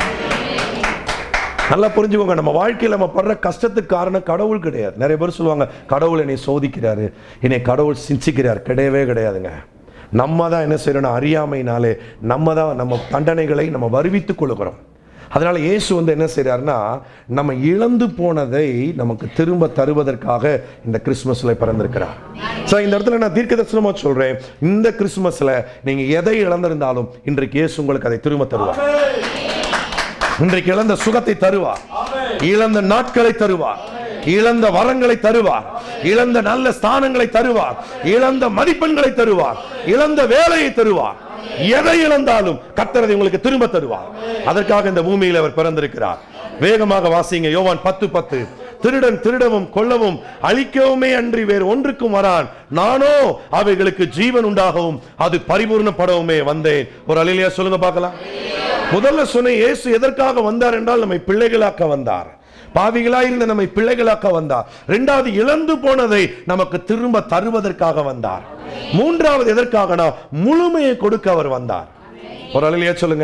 நல்லா புரிஞ்சுக்கோங்க நம்ம வாழ்க்கையில் நம்ம படுற கஷ்டத்துக்கு காரணம் கடவுள் கிடையாது நிறைய பேர் சொல்லுவாங்க கடவுள் என்னை சோதிக்கிறாரு என்னை கடவுள் சிந்திக்கிறார் கிடையவே கிடையாதுங்க நம்ம தான் என்ன செய்யறோம் அறியாமைனாலே நம்ம தான் நம்ம தண்டனைகளை நம்ம வருவித்துக் கொள்கிறோம் அதனால இயேசு வந்து என்ன செய்றாருன்னா நம்ம இழந்து போனதை நமக்கு திரும்ப தருவதற்காக இந்த கிறிஸ்மஸ்ல பிறந்திருக்கிறார் ஸோ இந்த இடத்துல நான் தீர்க்க தரிசனமா சொல்றேன் இந்த கிறிஸ்மஸ்ல நீங்க எதை இழந்திருந்தாலும் இன்றைக்கு இயேசு உங்களுக்கு அதை திரும்ப தருவார் இன்றைக்கு இழந்த சுகத்தை தருவார் இழந்த நாட்களை தருவார் இழந்த வரங்களை தருவார் இழந்த நல்ல ஸ்தானங்களை தருவார் இழந்த மதிப்பெண்களை தருவார் இழந்த வேலையை தருவார் எதை இழந்தாலும் கர்த்தரதை உங்களுக்கு திரும்ப தருவார் அதற்காக இந்த பூமியில் அவர் பிறந்திருக்கிறார் வேகமாக வாசிங்க யோவான் பத்து பத்து திருடன் திருடவும் கொல்லவும் அழிக்கவுமே அன்றி வேறு ஒன்றுக்கும் வரான் நானோ அவைகளுக்கு ஜீவன் உண்டாகவும் அது பரிபூர்ணப்படவுமே வந்தேன் ஒரு அலிலியா சொல்லுங்க பார்க்கலாம் முதல்ல சொன்ன இயேசு எதற்காக வந்தார் என்றால் நம்மை பிள்ளைகளாக்க வந்தார் பாவிகளாய் இருந்த நம்மை பிள்ளைகளாக்க வந்தார் இரண்டாவது இழந்து போனதை நமக்கு திரும்ப தருவதற்காக வந்தார் மூன்றாவது எதற்காகனா முழுமையை கொடுக்க அவர் வந்தார் ஒரு அலையிலேயே சொல்லுங்க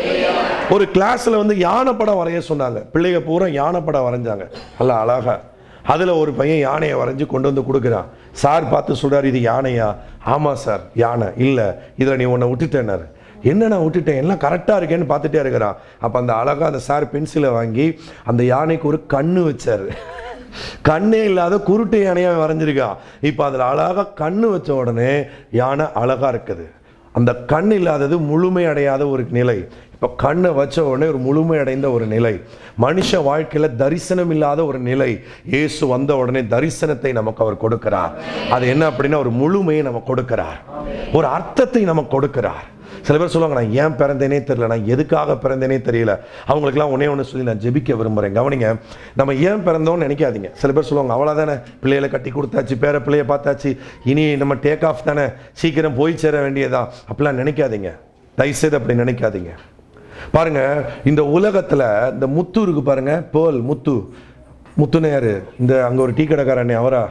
ஒரு கிளாஸ்ல வந்து யானை படம் வரைய சொன்னாங்க பிள்ளைங்க பூரா யானை படம் வரைஞ்சாங்க நல்லா அழகா அதுல ஒரு பையன் யானையை வரைஞ்சு கொண்டு வந்து கொடுக்குறான் சார் பார்த்து சொல்றாரு இது யானையா ஆமா சார் யானை இல்ல இதுல நீ உன்னை விட்டுட்டேனாரு என்ன நான் விட்டுட்டேன் எல்லாம் கரெக்டாக இருக்கேன்னு பார்த்துட்டே இருக்கிறான் அப்போ அந்த அழகா அந்த சார் பென்சிலை வாங்கி அந்த யானைக்கு ஒரு கண்ணு வச்சாரு கண்ணே இல்லாத குருட்டு யானையா வரைஞ்சிருக்கான் இப்போ அதில் அழகா கண்ணு வச்ச உடனே யானை அழகா இருக்குது அந்த கண் இல்லாதது முழுமை அடையாத ஒரு நிலை இப்போ கண்ணை வச்ச உடனே ஒரு முழுமை அடைந்த ஒரு நிலை மனுஷ வாழ்க்கையில தரிசனம் இல்லாத ஒரு நிலை இயேசு வந்த உடனே தரிசனத்தை நமக்கு அவர் கொடுக்கிறார் அது என்ன அப்படின்னா ஒரு முழுமையை நமக்கு கொடுக்கிறார் ஒரு அர்த்தத்தை நமக்கு கொடுக்கிறார் சில பேர் சொல்லுவாங்க நான் ஏன் பிறந்தேனே தெரியல நான் எதுக்காக பிறந்தேனே தெரியல அவங்களுக்குலாம் ஒன்னே ஒன்று சொல்லி நான் ஜெபிக்க விரும்புகிறேன் கவனிங்க நம்ம ஏன் பிறந்தோம்னு நினைக்காதீங்க சில பேர் சொல்லுவாங்க அவ்வளோதானே பிள்ளைகளை கட்டி கொடுத்தாச்சு பேர பிள்ளைய பார்த்தாச்சு இனி நம்ம டேக் ஆஃப் தானே சீக்கிரம் போய் சேர வேண்டியதா அப்படிலாம் நினைக்காதீங்க தயவுசெய்து அப்படி நினைக்காதீங்க பாருங்க இந்த உலகத்தில் இந்த முத்து இருக்கு பாருங்க பேர்ல் முத்து முத்துன்னு யாரு இந்த அங்கே ஒரு டீ கடைக்காரனே அவரா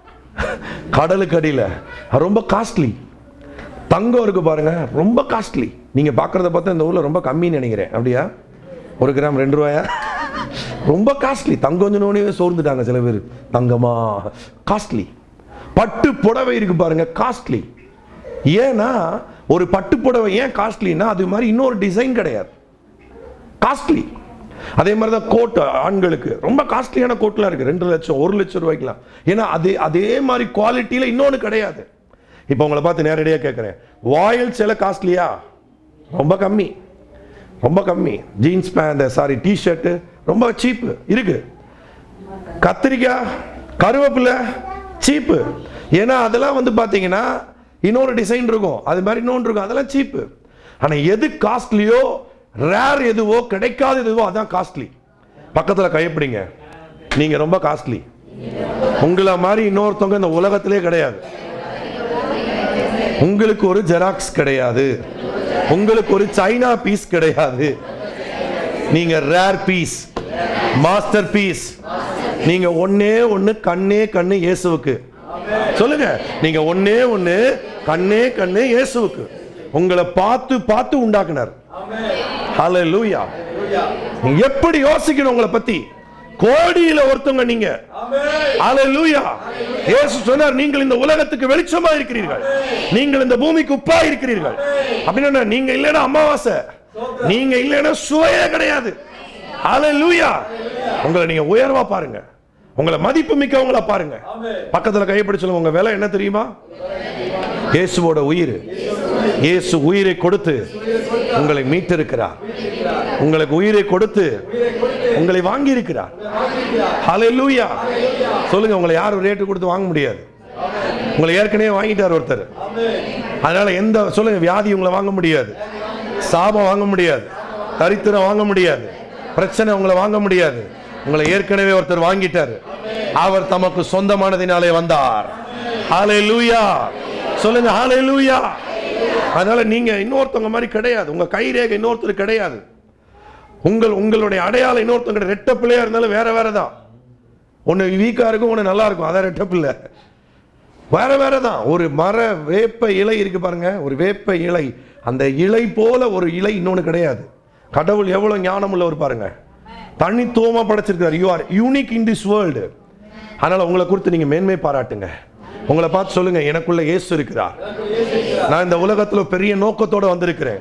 கடலுக்கு அடியில் அது ரொம்ப காஸ்ட்லி தங்கம் இருக்கு பாருங்க ரொம்ப காஸ்ட்லி நீங்க பார்க்கறத பார்த்தா இந்த ஊர்ல ரொம்ப கம்மின்னு நினைக்கிறேன் அப்படியா ஒரு கிராம் ரெண்டு ரூபாயா ரொம்ப காஸ்ட்லி தங்கம் கொஞ்சம் சோர்ந்துட்டாங்க சில பேர் தங்கமா காஸ்ட்லி பட்டு புடவை இருக்கு பாருங்க காஸ்ட்லி ஏன்னா ஒரு பட்டு புடவை ஏன் காஸ்ட்லின்னா அது மாதிரி இன்னொரு டிசைன் கிடையாது காஸ்ட்லி அதே மாதிரி தான் கோட் ஆண்களுக்கு ரொம்ப காஸ்ட்லியான கோட்லாம் இருக்கு ரெண்டு லட்சம் ஒரு லட்சம் ரூபாய்க்குலாம் ஏன்னா அதே அதே மாதிரி குவாலிட்டியில் இன்னொன்று கிடையாது இப்போ உங்களை பார்த்து நேரடியாக கேட்குறேன் வாயில் சில காஸ்ட்லியா ரொம்ப கம்மி ரொம்ப கம்மி ஜீன்ஸ் பேண்ட் சாரி டிஷர்ட்டு ரொம்ப சீப்பு இருக்கு கத்திரிக்காய் கருவேப்பிலை சீப்பு ஏன்னா அதெல்லாம் வந்து பார்த்தீங்கன்னா இன்னொரு டிசைன் இருக்கும் அது மாதிரி இன்னொன்று இருக்கும் அதெல்லாம் சீப்பு ஆனால் எது காஸ்ட்லியோ ரேர் எதுவோ கிடைக்காத எதுவோ அதான் காஸ்ட்லி பக்கத்தில் கையப்பிடிங்க நீங்கள் ரொம்ப காஸ்ட்லி உங்களை மாதிரி இன்னொருத்தவங்க இந்த உலகத்திலே கிடையாது உங்களுக்கு ஒரு ஜெராக்ஸ் கிடையாது உங்களுக்கு ஒரு சைனா பீஸ் கிடையாது நீங்க ரேர் பீஸ் மாஸ்டர் பீஸ் நீங்க ஒண்ணே ஒண்ணு கண்ணே கண்ணு இயேசுவுக்கு சொல்லுங்க நீங்க ஒண்ணே ஒண்ணு கண்ணே கண்ணு இயேசுவுக்கு உங்களை பார்த்து பார்த்து உண்டாக்குனார் ஹalleluya நீங்க எப்படி யோசிக்கணும் உங்களை பத்தி கோடியில ஒருத்தவங்க நீங்க ஹalleluya இயேசு சொன்னார் நீங்கள் இந்த உலகத்துக்கு வெளிச்சமா இருக்கிறீர்கள் நீங்கள் இந்த பூமிக்கு உப்பா இருக்கிறீர்கள் அப்படின்னா நீங்க இல்லைன்னா அமாவாசை நீங்க இல்லைன்னா சுவையே கிடையாது ஹalleluya உங்களை நீங்க உயர்வா பாருங்க உங்களை மதிப்பு மிக்கவங்களா பாருங்க பக்கத்துல கைப்பிடி சொல்லுங்க உங்க விலை என்ன தெரியுமா இயேசுவோட உயிர் இயேசு உயிரை கொடுத்து உங்களை மீட்டிருக்கிறார் உங்களுக்கு உயிரை கொடுத்து உங்களை வாங்கி இருக்கிறார் ஹalleluya சொல்லுங்க உங்களை யாரும் ரேட்டு கொடுத்து வாங்க முடியாது உங்களை ஏற்கனவே வாங்கிட்டார் ஒருத்தர் அதனால எந்த சொல்லுங்க வியாதி உங்களை வாங்க முடியாது சாபம் வாங்க முடியாது தரித்திரம் வாங்க முடியாது பிரச்சனை உங்களை வாங்க முடியாது உங்களை ஏற்கனவே ஒருத்தர் வாங்கிட்டார் அவர் தமக்கு சொந்தமானதினாலே வந்தார் ஹalleluya சொல்லுங்க ஹalleluya அதனால நீங்க இன்னொருத்தவங்க மாதிரி கிடையாது உங்க கை ரேகை இன்னொருத்தர் கிடையாது உங்கள் உங்களுடைய அடையாளம் இன்னொருத்தவங்க ரெட்ட பிள்ளையா இருந்தாலும் வேற வேற தான் ஒன்று வீக்கா இருக்கும் ஒன்று நல்லா இருக்கும் அதான் ரெட்ட பிள்ளை வேற வேற தான் ஒரு மர வேப்ப இலை இருக்கு பாருங்க ஒரு வேப்ப இலை அந்த இலை போல ஒரு இலை இன்னொன்று கிடையாது கடவுள் எவ்வளவு ஞானம் உள்ளவர் பாருங்க தனித்துவமா படைச்சிருக்கார் you are unique in this world அதனால உங்களை குறித்து நீங்க மேன்மை பாராட்டுங்க உங்களை பார்த்து சொல்லுங்க எனக்குள்ள இயேசு இருக்கிறார் நான் இந்த உலகத்துல பெரிய நோக்கத்தோட வந்திருக்கிறேன்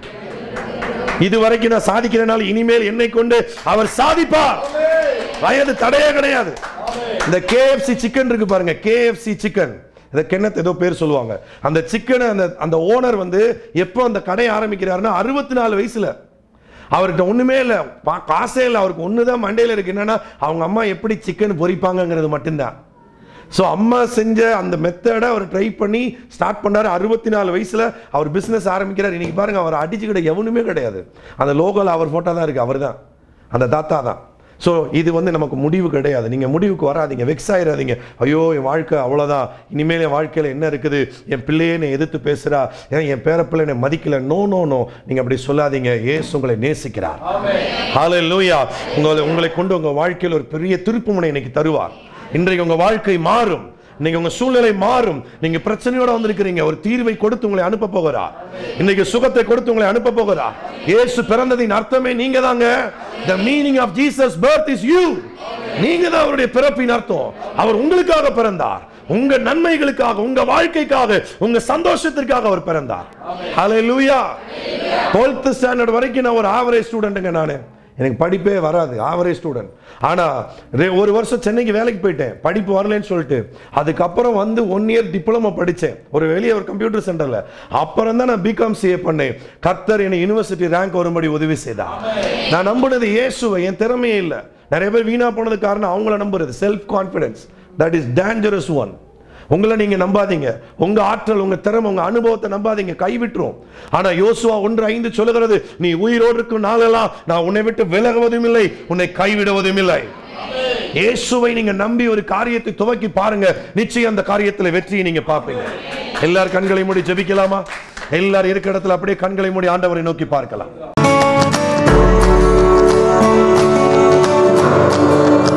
இது வரைக்கும் நான் சாதிக்கிறனால இனிமேல் என்னை கொண்டு அவர் சாதிப்பார் வயது தடையே கிடையாது இந்த கேஎஃப்சி சிக்கன் இருக்கு பாருங்க கேஎஃப்சி சிக்கன் இந்த கென்னத் ஏதோ பேர் சொல்லுவாங்க அந்த சிக்கனை அந்த அந்த ஓனர் வந்து எப்போ அந்த கடையை ஆரம்பிக்கிறாருன்னா அறுபத்தி நாலு வயசுல அவர்கிட்ட ஒண்ணுமே இல்லை பா- காசே இல்லை அவருக்கு ஒண்ணுதான் மண்டையில இருக்கு என்னன்னா அவங்க அம்மா எப்படி சிக்கன் பொரிப்பாங்கங்கிறது மட்டும்தான் ஸோ அம்மா செஞ்ச அந்த மெத்தடை அவர் ட்ரை பண்ணி ஸ்டார்ட் பண்ணாரு அறுபத்தி நாலு வயசுல அவர் பிசினஸ் ஆரம்பிக்கிறார் இன்னைக்கு பாருங்க அவர் அடிச்சுக்கிட்ட எவனுமே கிடையாது அந்த லோகோல அவர் போட்டோ தான் இருக்கு அவர் தான் அந்த தாத்தா தான் ஸோ இது வந்து நமக்கு முடிவு கிடையாது நீங்கள் முடிவுக்கு வராதீங்க வெக்ஸ் ஆயிடாதீங்க ஐயோ என் வாழ்க்கை அவ்வளோதான் இனிமேல் என் வாழ்க்கையில் என்ன இருக்குது என் பிள்ளையே என்னை எதிர்த்து பேசுகிறா ஏன் என் பேரப்பிள்ளை என்னை மதிக்கல நோ நோ நோ நீங்கள் அப்படி சொல்லாதீங்க ஏசு உங்களை நேசிக்கிறார் ஹalleluya உங்களை உங்களை கொண்டு உங்கள் வாழ்க்கையில் ஒரு பெரிய திருப்புமுனை இன்னைக்கு தருவார் இன்றைக்கு உங்கள் வாழ்க்கை மாறும் இன்னைக்கு உங்க சூழ்நிலை மாறும் நீங்க பிரச்சனையோட வந்திருக்கிறீங்க ஒரு தீர்வை கொடுத்து உங்களை அனுப்ப போகிறார் இன்னைக்கு சுகத்தை கொடுத்து உங்களை அனுப்ப போகிறார் இயேசு பிறந்ததின் அர்த்தமே நீங்க தாங்க the meaning of jesus birth is you நீங்க தான் அவருடைய பிறப்பின் அர்த்தம் அவர் உங்களுக்காக பிறந்தார் உங்க நன்மைகளுக்காக உங்க வாழ்க்கைக்காக உங்க சந்தோஷத்திற்காக அவர் பிறந்தார் ஹalleluya 12th ஸ்டாண்டர்ட் வரைக்கும் நான் ஒரு ஆவரேஜ் ஸ்டூடெண்ட்டுங்க நானு எனக்கு படிப்பே வராது ஆவரேஜ் ஸ்டூடெண்ட் ஆனால் ஒரு வருஷம் சென்னைக்கு வேலைக்கு போயிட்டேன் படிப்பு வரலன்னு சொல்லிட்டு அதுக்கப்புறம் வந்து ஒன் இயர் டிப்ளமோ படித்தேன் ஒரு வெளியே ஒரு கம்ப்யூட்டர் சென்டரில் அப்புறம் தான் நான் பிகாம் சிஏ பண்ணேன் கர்த்தர் என்னை யூனிவர்சிட்டி ரேங்க் வரும்படி உதவி செய்தார் நான் நம்பினது இயேசுவை என் திறமையே இல்லை நிறைய பேர் வீணா போனது காரணம் அவங்கள நம்புறது self confidence that is dangerous one உங்களை நீங்க நம்பாதீங்க உங்க ஆற்றல் உங்க திறமை உங்க அனுபவத்தை நம்பாதீங்க கைவிட்டுரும் ஆனா யோசுவா ஒன்று ஐந்து சொல்லுகிறது நீ உயிரோடு இருக்கும் நாளெல்லாம் நான் உன்னை விட்டு விலகுவதும் இல்லை உன்னை கைவிடுவதும் இல்லை இயேசுவை நீங்க நம்பி ஒரு காரியத்தை துவக்கி பாருங்க நிச்சயம் அந்த காரியத்தில் வெற்றியை நீங்க பார்ப்பீங்க எல்லார் கண்களை மூடி ஜெபிக்கலாமா எல்லாரும் இருக்கிற இடத்துல அப்படியே கண்களை மூடி ஆண்டவரை நோக்கி பார்க்கலாம்